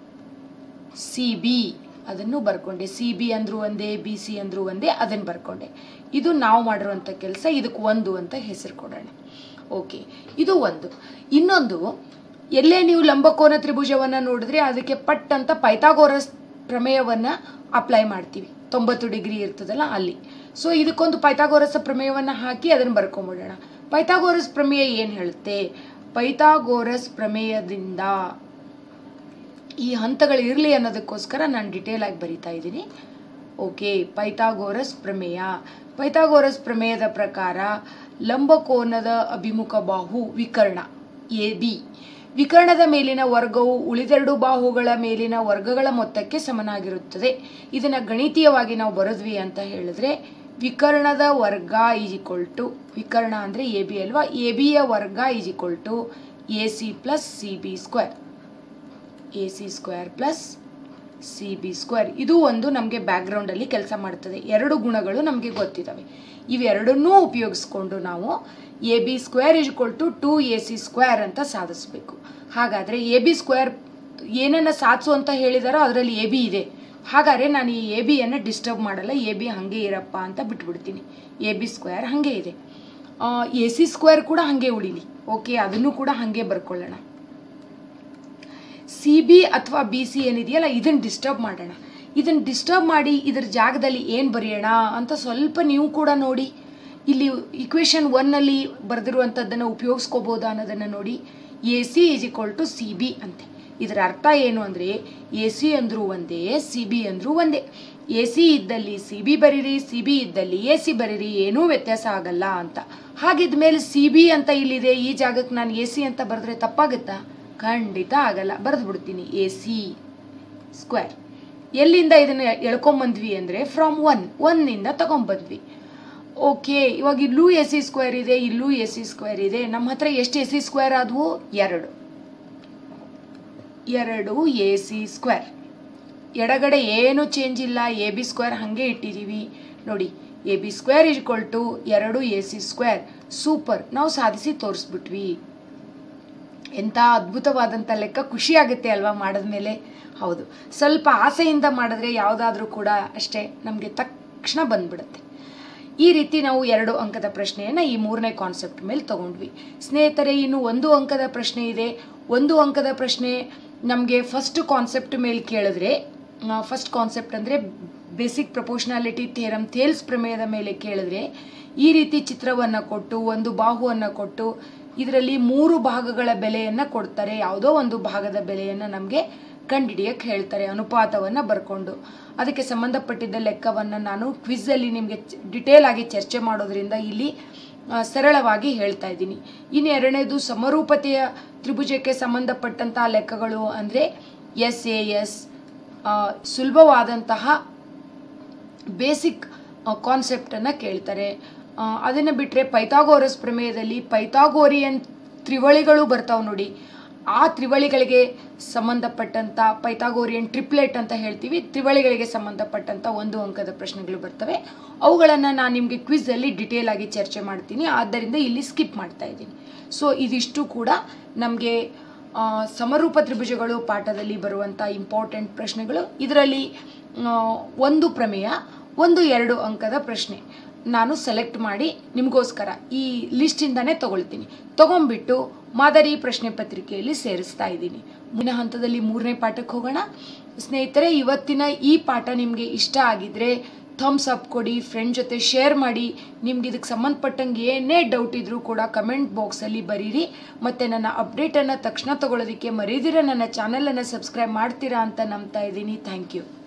ಸಿ ಬಿ ಅದನ್ನು ಬರ್ಕೊಂಡೆ ಸಿ ಬಿ ಅಂದ್ರು ಒಂದೇ ಬಿ ಸಿ ಅಂದ್ರು ಒಂದೇ ಅದನ್ನು ಬರ್ಕೊಂಡೆ ಇದು ನಾವು ಮಾಡಿರುವಂಥ ಕೆಲಸ ಇದಕ್ಕೆ ಒಂದು ಅಂತ ಹೆಸರು ಕೊಡೋಣ ಓಕೆ ಇದು ಒಂದು ಇನ್ನೊಂದು ಎಲ್ಲೇ ನೀವು ಲಂಬಕೋನ ತ್ರಿಭುಜವನ್ನು ನೋಡಿದ್ರೆ ಅದಕ್ಕೆ ಪಟ್ ಅಂತ ಪೈಥಾಗೋರಸ್ ಪ್ರಮೇಯವನ್ನು ಅಪ್ಲೈ ಮಾಡ್ತೀವಿ ತೊಂಬತ್ತು ಡಿಗ್ರಿ ಇರ್ತದಲ್ಲ ಅಲ್ಲಿ ಸೊ ಇದಕ್ಕೊಂದು ಪೈಥಾಗೋರಸ್ ಪ್ರಮೇಯವನ್ನು ಹಾಕಿ ಅದನ್ನು ಬರ್ಕೊಂಬಿಡೋಣ ಪೈಥಾಗೋರಸ್ ಪ್ರಮೇಯ ಏನು ಹೇಳುತ್ತೆ ಪೈಥಾಗೋರಸ್ ಪ್ರಮೇಯದಿಂದ ಈ ಹಂತಗಳು ಇರಲಿ ಅನ್ನೋದಕ್ಕೋಸ್ಕರ ನಾನು ಡಿಟೇಲ್ ಆಗಿ ಬರಿತಾ ಇದ್ದೀನಿ ಓಕೆ ಪೈಥಾಗೋರಸ್ ಪ್ರಮೇಯ ಪೈಥಾಗೋರಸ್ ಪ್ರಮೇಯದ ಪ್ರಕಾರ ಲಂಬಕೋನದ ಅಭಿಮುಖ ಬಾಹು ವಿಕರ್ಣ ಎ ಬಿ ವಿಕರ್ಣದ ಮೇಲಿನ ವರ್ಗವು ಉಳಿದೆರಡು ಬಾಹುಗಳ ಮೇಲಿನ ವರ್ಗಗಳ ಮೊತ್ತಕ್ಕೆ ಸಮನಾಗಿರುತ್ತದೆ ಇದನ್ನು ಗಣಿತೀಯವಾಗಿ ನಾವು ಬರೆದ್ವಿ ಅಂತ ಹೇಳಿದ್ರೆ ವಿಕರ್ಣದ ವರ್ಗ ಈಸ್ ಈಕ್ವಲ್ ಟು ವಿಕರ್ಣ ಅಂದರೆ ಎ ಬಿ ಅಲ್ವಾ ಎ ಬಿಯ ವರ್ಗ is equal to A C plus C B square A C square plus C B square ಇದು ಒಂದು ನಮಗೆ ಬ್ಯಾಕ್ಗ್ರೌಂಡಲ್ಲಿ ಕೆಲಸ ಮಾಡ್ತದೆ ಎರಡು ಗುಣಗಳು ನಮಗೆ ಗೊತ್ತಿದ್ದಾವೆ ಇವೆರಡನ್ನೂ ಉಪಯೋಗಿಸ್ಕೊಂಡು ನಾವು A B square is equal to two A C square ಅಂತ ಸಾಧಿಸಬೇಕು ಹಾಗಾದರೆ ಎ ಬಿ ಸ್ಕ್ವೇರ್ ಏನನ್ನು ಸಾಧಿಸು ಅಂತ ಹೇಳಿದಾರೋ ಅದರಲ್ಲಿ ಎ ಬಿ ಇದೆ ಹಾಗಾದರೆ ನಾನು ಈ ಎ ಬಿಯನ್ನು ಡಿಸ್ಟರ್ಬ್ ಮಾಡಲ್ಲ ಎ ಬಿ ಹಾಗೆ ಇರಪ್ಪ ಅಂತ ಬಿಟ್ಬಿಡ್ತೀನಿ ಎ ಬಿ ಸ್ಕ್ವೇರ್ ಹಾಗೆ ಇದೆ ಎ ಸಿ ಸ್ಕ್ವೇರ್ ಕೂಡ ಹಾಗೆ ಉಳಿಲಿ ಓಕೆ ಅದನ್ನು ಕೂಡ ಹಾಗೆ ಬರ್ಕೊಳ್ಳೋಣ ಸಿ ಬಿ ಅಥವಾ ಬಿ ಸಿ ಏನಿದೆಯಲ್ಲ ಇದನ್ನು ಡಿಸ್ಟರ್ಬ್ ಮಾಡೋಣ ಇದನ್ನು ಡಿಸ್ಟರ್ಬ್ ಮಾಡಿ ಇದ್ರ ಜಾಗದಲ್ಲಿ ಏನು ಬರೆಯೋಣ ಅಂತ ಸ್ವಲ್ಪ ನೀವು ಕೂಡ ನೋಡಿ ಇಲ್ಲಿ ಇಕ್ವೇಷನ್ ಒನ್ನಲ್ಲಿ ಬರೆದಿರುವಂಥದ್ದನ್ನು ಉಪಯೋಗಿಸ್ಕೋಬೋದಾ ಅನ್ನೋದನ್ನು ನೋಡಿ A C is equal to C B ಅಂತೆ ಇದರ ಅರ್ಥ ಏನು ಅಂದರೆ ಎ ಸಿ ಅಂದರೂ ಒಂದೇ ಸಿ ಬಿ ಅಂದರೂ ಒಂದೇ ಎ ಸಿ ಇದ್ದಲ್ಲಿ ಸಿ ಬಿ ಬರೀರಿ ಸಿ ಬಿ ಇದ್ದಲ್ಲಿ ಎ ಸಿ ಬರೀರಿ ಏನೂ ವ್ಯತ್ಯಾಸ ಆಗಲ್ಲ ಅಂತ ಹಾಗಿದ್ಮೇಲೆ ಸಿ ಬಿ ಅಂತ ಇಲ್ಲಿದೆ ಈ ಜಾಗಕ್ಕೆ ನಾನು ಎ ಸಿ ಅಂತ ಬರೆದ್ರೆ ತಪ್ಪಾಗುತ್ತಾ ಖಂಡಿತ ಆಗಲ್ಲ ಬರೆದು ಬಿಡ್ತೀನಿ ಎ ಸಿ ಸ್ಕ್ವೇರ್ ಎಲ್ಲಿಂದ ಇದನ್ನು ಎಳ್ಕೊಂಬಂದ್ವಿ ಅಂದರೆ ಫ್ರಮ್ ಒನ್ ಒನ್ನಿಂದ ತಗೊಂಬಂದ್ವಿ ಓಕೆ ಇವಾಗ ಇಲ್ಲೂ ಎ ಸಿ ಸ್ಕ್ವೇರ್ ಇದೆ ಇಲ್ಲೂ ಎ ಸಿ ಸ್ಕ್ವೇರ್ ಇದೆ ನಮ್ಮ ಹತ್ರ ಎಷ್ಟು ಎ ಸಿ ಸ್ಕ್ವೇರ್ ಆದವು ಎರಡು ಎರಡು ಎ ಸಿ ಸ್ಕ್ವೇರ್ ಎಡಗಡೆ ಏನು ಚೇಂಜ್ ಇಲ್ಲ ಎ ಬಿ ಸ್ಕ್ವೇರ್ ಹಾಗೆ ಇಟ್ಟಿದ್ದೀವಿ ನೋಡಿ A B square is equal to ಎರಡು ಎ ಸಿ ಸ್ಕ್ವೇರ್ ಸೂಪರ್ ನಾವು ಸಾಧಿಸಿ ತೋರಿಸ್ಬಿಟ್ವಿ ಎಂಥ ಅದ್ಭುತವಾದಂಥ ಲೆಕ್ಕ ಖುಷಿ ಆಗುತ್ತೆ ಅಲ್ವಾ ಮಾಡಿದ್ಮೇಲೆ ಹೌದು ಸ್ವಲ್ಪ ಆಸೆಯಿಂದ ಮಾಡಿದ್ರೆ ಯಾವುದಾದ್ರೂ ಕೂಡ ಅಷ್ಟೇ ನಮಗೆ ತಕ್ಷಣ ಬಂದ್ಬಿಡುತ್ತೆ ಈ ರೀತಿ ನಾವು ಎರಡು ಅಂಕದ ಪ್ರಶ್ನೆಯನ್ನು ಈ ಮೂರನೇ ಕಾನ್ಸೆಪ್ಟ್ ಮೇಲೆ ತಗೊಂಡ್ವಿ ಸ್ನೇಹಿತರೆ ಇನ್ನು ಒಂದು ಅಂಕದ ಪ್ರಶ್ನೆ ಇದೆ ಒಂದು ಅಂಕದ ಪ್ರಶ್ನೆ ನಮಗೆ ಫಸ್ಟ್ ಕಾನ್ಸೆಪ್ಟ್ ಮೇಲೆ ಕೇಳಿದ್ರೆ ಫಸ್ಟ್ ಕಾನ್ಸೆಪ್ಟ್ ಅಂದರೆ ಬೇಸಿಕ್ ಪ್ರಪೋರ್ಷನಾಲಿಟಿ ಥೇರಮ್ ಥೇಲ್ಸ್ ಪ್ರಮೇಯದ ಮೇಲೆ ಕೇಳಿದ್ರೆ ಈ ರೀತಿ ಚಿತ್ರವನ್ನು ಕೊಟ್ಟು ಒಂದು ಬಾಹುವನ್ನು ಕೊಟ್ಟು ಇದರಲ್ಲಿ ಮೂರು ಭಾಗಗಳ ಬೆಲೆಯನ್ನು ಕೊಡ್ತಾರೆ ಯಾವುದೋ ಒಂದು ಭಾಗದ ಬೆಲೆಯನ್ನು ನಮಗೆ ಕಂಡಿಡಿಯಕ್ಕೆ ಹೇಳ್ತಾರೆ ಅನುಪಾತವನ್ನು ಬರ್ಕೊಂಡು ಅದಕ್ಕೆ ಸಂಬಂಧಪಟ್ಟಿದ್ದ ಲೆಕ್ಕವನ್ನು ನಾನು ಕ್ವಿಝಲ್ಲಿ ನಿಮಗೆ ಡಿಟೇಲ್ ಆಗಿ ಚರ್ಚೆ ಮಾಡೋದ್ರಿಂದ ಇಲ್ಲಿ ಆ, ಸರಳವಾಗಿ ಹೇಳ್ತಾ ಇದ್ದೀನಿ ಇನ್ನು ಎರಡನೇದು ಸಮರೂಪತೆಯ ತ್ರಿಭುಜಕ್ಕೆ ಸಂಬಂಧಪಟ್ಟಂತಹ ಲೆಕ್ಕಗಳು ಅಂದರೆ ಎಸ್ ಎ ಎಸ್ ಸುಲಭವಾದಂತಹ ಬೇಸಿಕ್ ಕಾನ್ಸೆಪ್ಟನ್ನು ಕೇಳ್ತಾರೆ ಅದನ್ನು ಬಿಟ್ಟರೆ ಪೈಥಾಗೋರಸ್ ಪ್ರಮೇಯದಲ್ಲಿ ಪೈಥಾಗೋರಿಯನ್ ತ್ರಿವಳಿಗಳು ಬರ್ತಾವೆ ನೋಡಿ ಆ ತ್ರಿವಳಿಗಳಿಗೆ ಸಂಬಂಧಪಟ್ಟಂಥ ಪೈಥಾಗೋರಿಯನ್ ಟ್ರಿಪ್ಲೆಟ್ ಅಂತ ಹೇಳ್ತೀವಿ ತ್ರಿವಳಿಗಳಿಗೆ ಸಂಬಂಧಪಟ್ಟಂಥ ಒಂದು ಅಂಕದ ಪ್ರಶ್ನೆಗಳು ಬರ್ತವೆ ಅವುಗಳನ್ನು ನಾನು ನಿಮಗೆ ಕ್ವಿಝಲ್ಲಿ ಡಿಟೇಲ್ ಆಗಿ ಚರ್ಚೆ ಮಾಡ್ತೀನಿ ಆದ್ದರಿಂದ ಇಲ್ಲಿ ಸ್ಕಿಪ್ ಮಾಡ್ತಾ ಇದ್ದೀನಿ ಸೊ ಇದಿಷ್ಟು ಕೂಡ ನಮಗೆ ಸಮರೂಪ ತ್ರಿಭುಜಗಳು ಪಾಠದಲ್ಲಿ ಬರುವಂಥ ಇಂಪಾರ್ಟೆಂಟ್ ಪ್ರಶ್ನೆಗಳು ಇದರಲ್ಲಿ ಆ, ಒಂದು ಪ್ರಮೇಯ ಒಂದು ಎರಡು ಅಂಕದ ಪ್ರಶ್ನೆ ನಾನು ಸೆಲೆಕ್ಟ್ ಮಾಡಿ ನಿಮಗೋಸ್ಕರ ಈ ಲಿಸ್ಟಿಂದನೇ ತಗೊಳ್ತೀನಿ ತಗೊಂಡ್ಬಿಟ್ಟು ಮಾದರಿ ಪ್ರಶ್ನೆ ಪತ್ರಿಕೆಯಲ್ಲಿ ಸೇರಿಸ್ತಾ ಇದ್ದೀನಿ ಮುಂದಿನ ಹಂತದಲ್ಲಿ ಮೂರನೇ ಪಾಠಕ್ಕೆ ಹೋಗೋಣ ಸ್ನೇಹಿತರೆ ಇವತ್ತಿನ ಈ ಪಾಠ ನಿಮಗೆ ಇಷ್ಟ ಆಗಿದ್ರೆ ಥಮ್ಸ್ ಅಪ್ ಕೊಡಿ ಫ್ರೆಂಡ್ ಜೊತೆ ಶೇರ್ ಮಾಡಿ ನಿಮ್ಗೆ ಇದಕ್ಕೆ ಸಂಬಂಧಪಟ್ಟಂಗೆ ಏನೇ ಡೌಟ್ ಇದ್ರೂ ಕೂಡ ಕಮೆಂಟ್ ಬಾಕ್ಸಲ್ಲಿ ಬರೀರಿ ಮತ್ತು ನನ್ನ ಅಪ್ಡೇಟನ್ನು ತಕ್ಷಣ ತಗೊಳ್ಳೋದಕ್ಕೆ ಮರೀದಿರ ನನ್ನ ಚಾನಲನ್ನು ಸಬ್ಸ್ಕ್ರೈಬ್ ಮಾಡ್ತೀರಾ ಅಂತ ನಂಬ್ತಾ ಇದ್ದೀನಿ ಥ್ಯಾಂಕ್ ಯು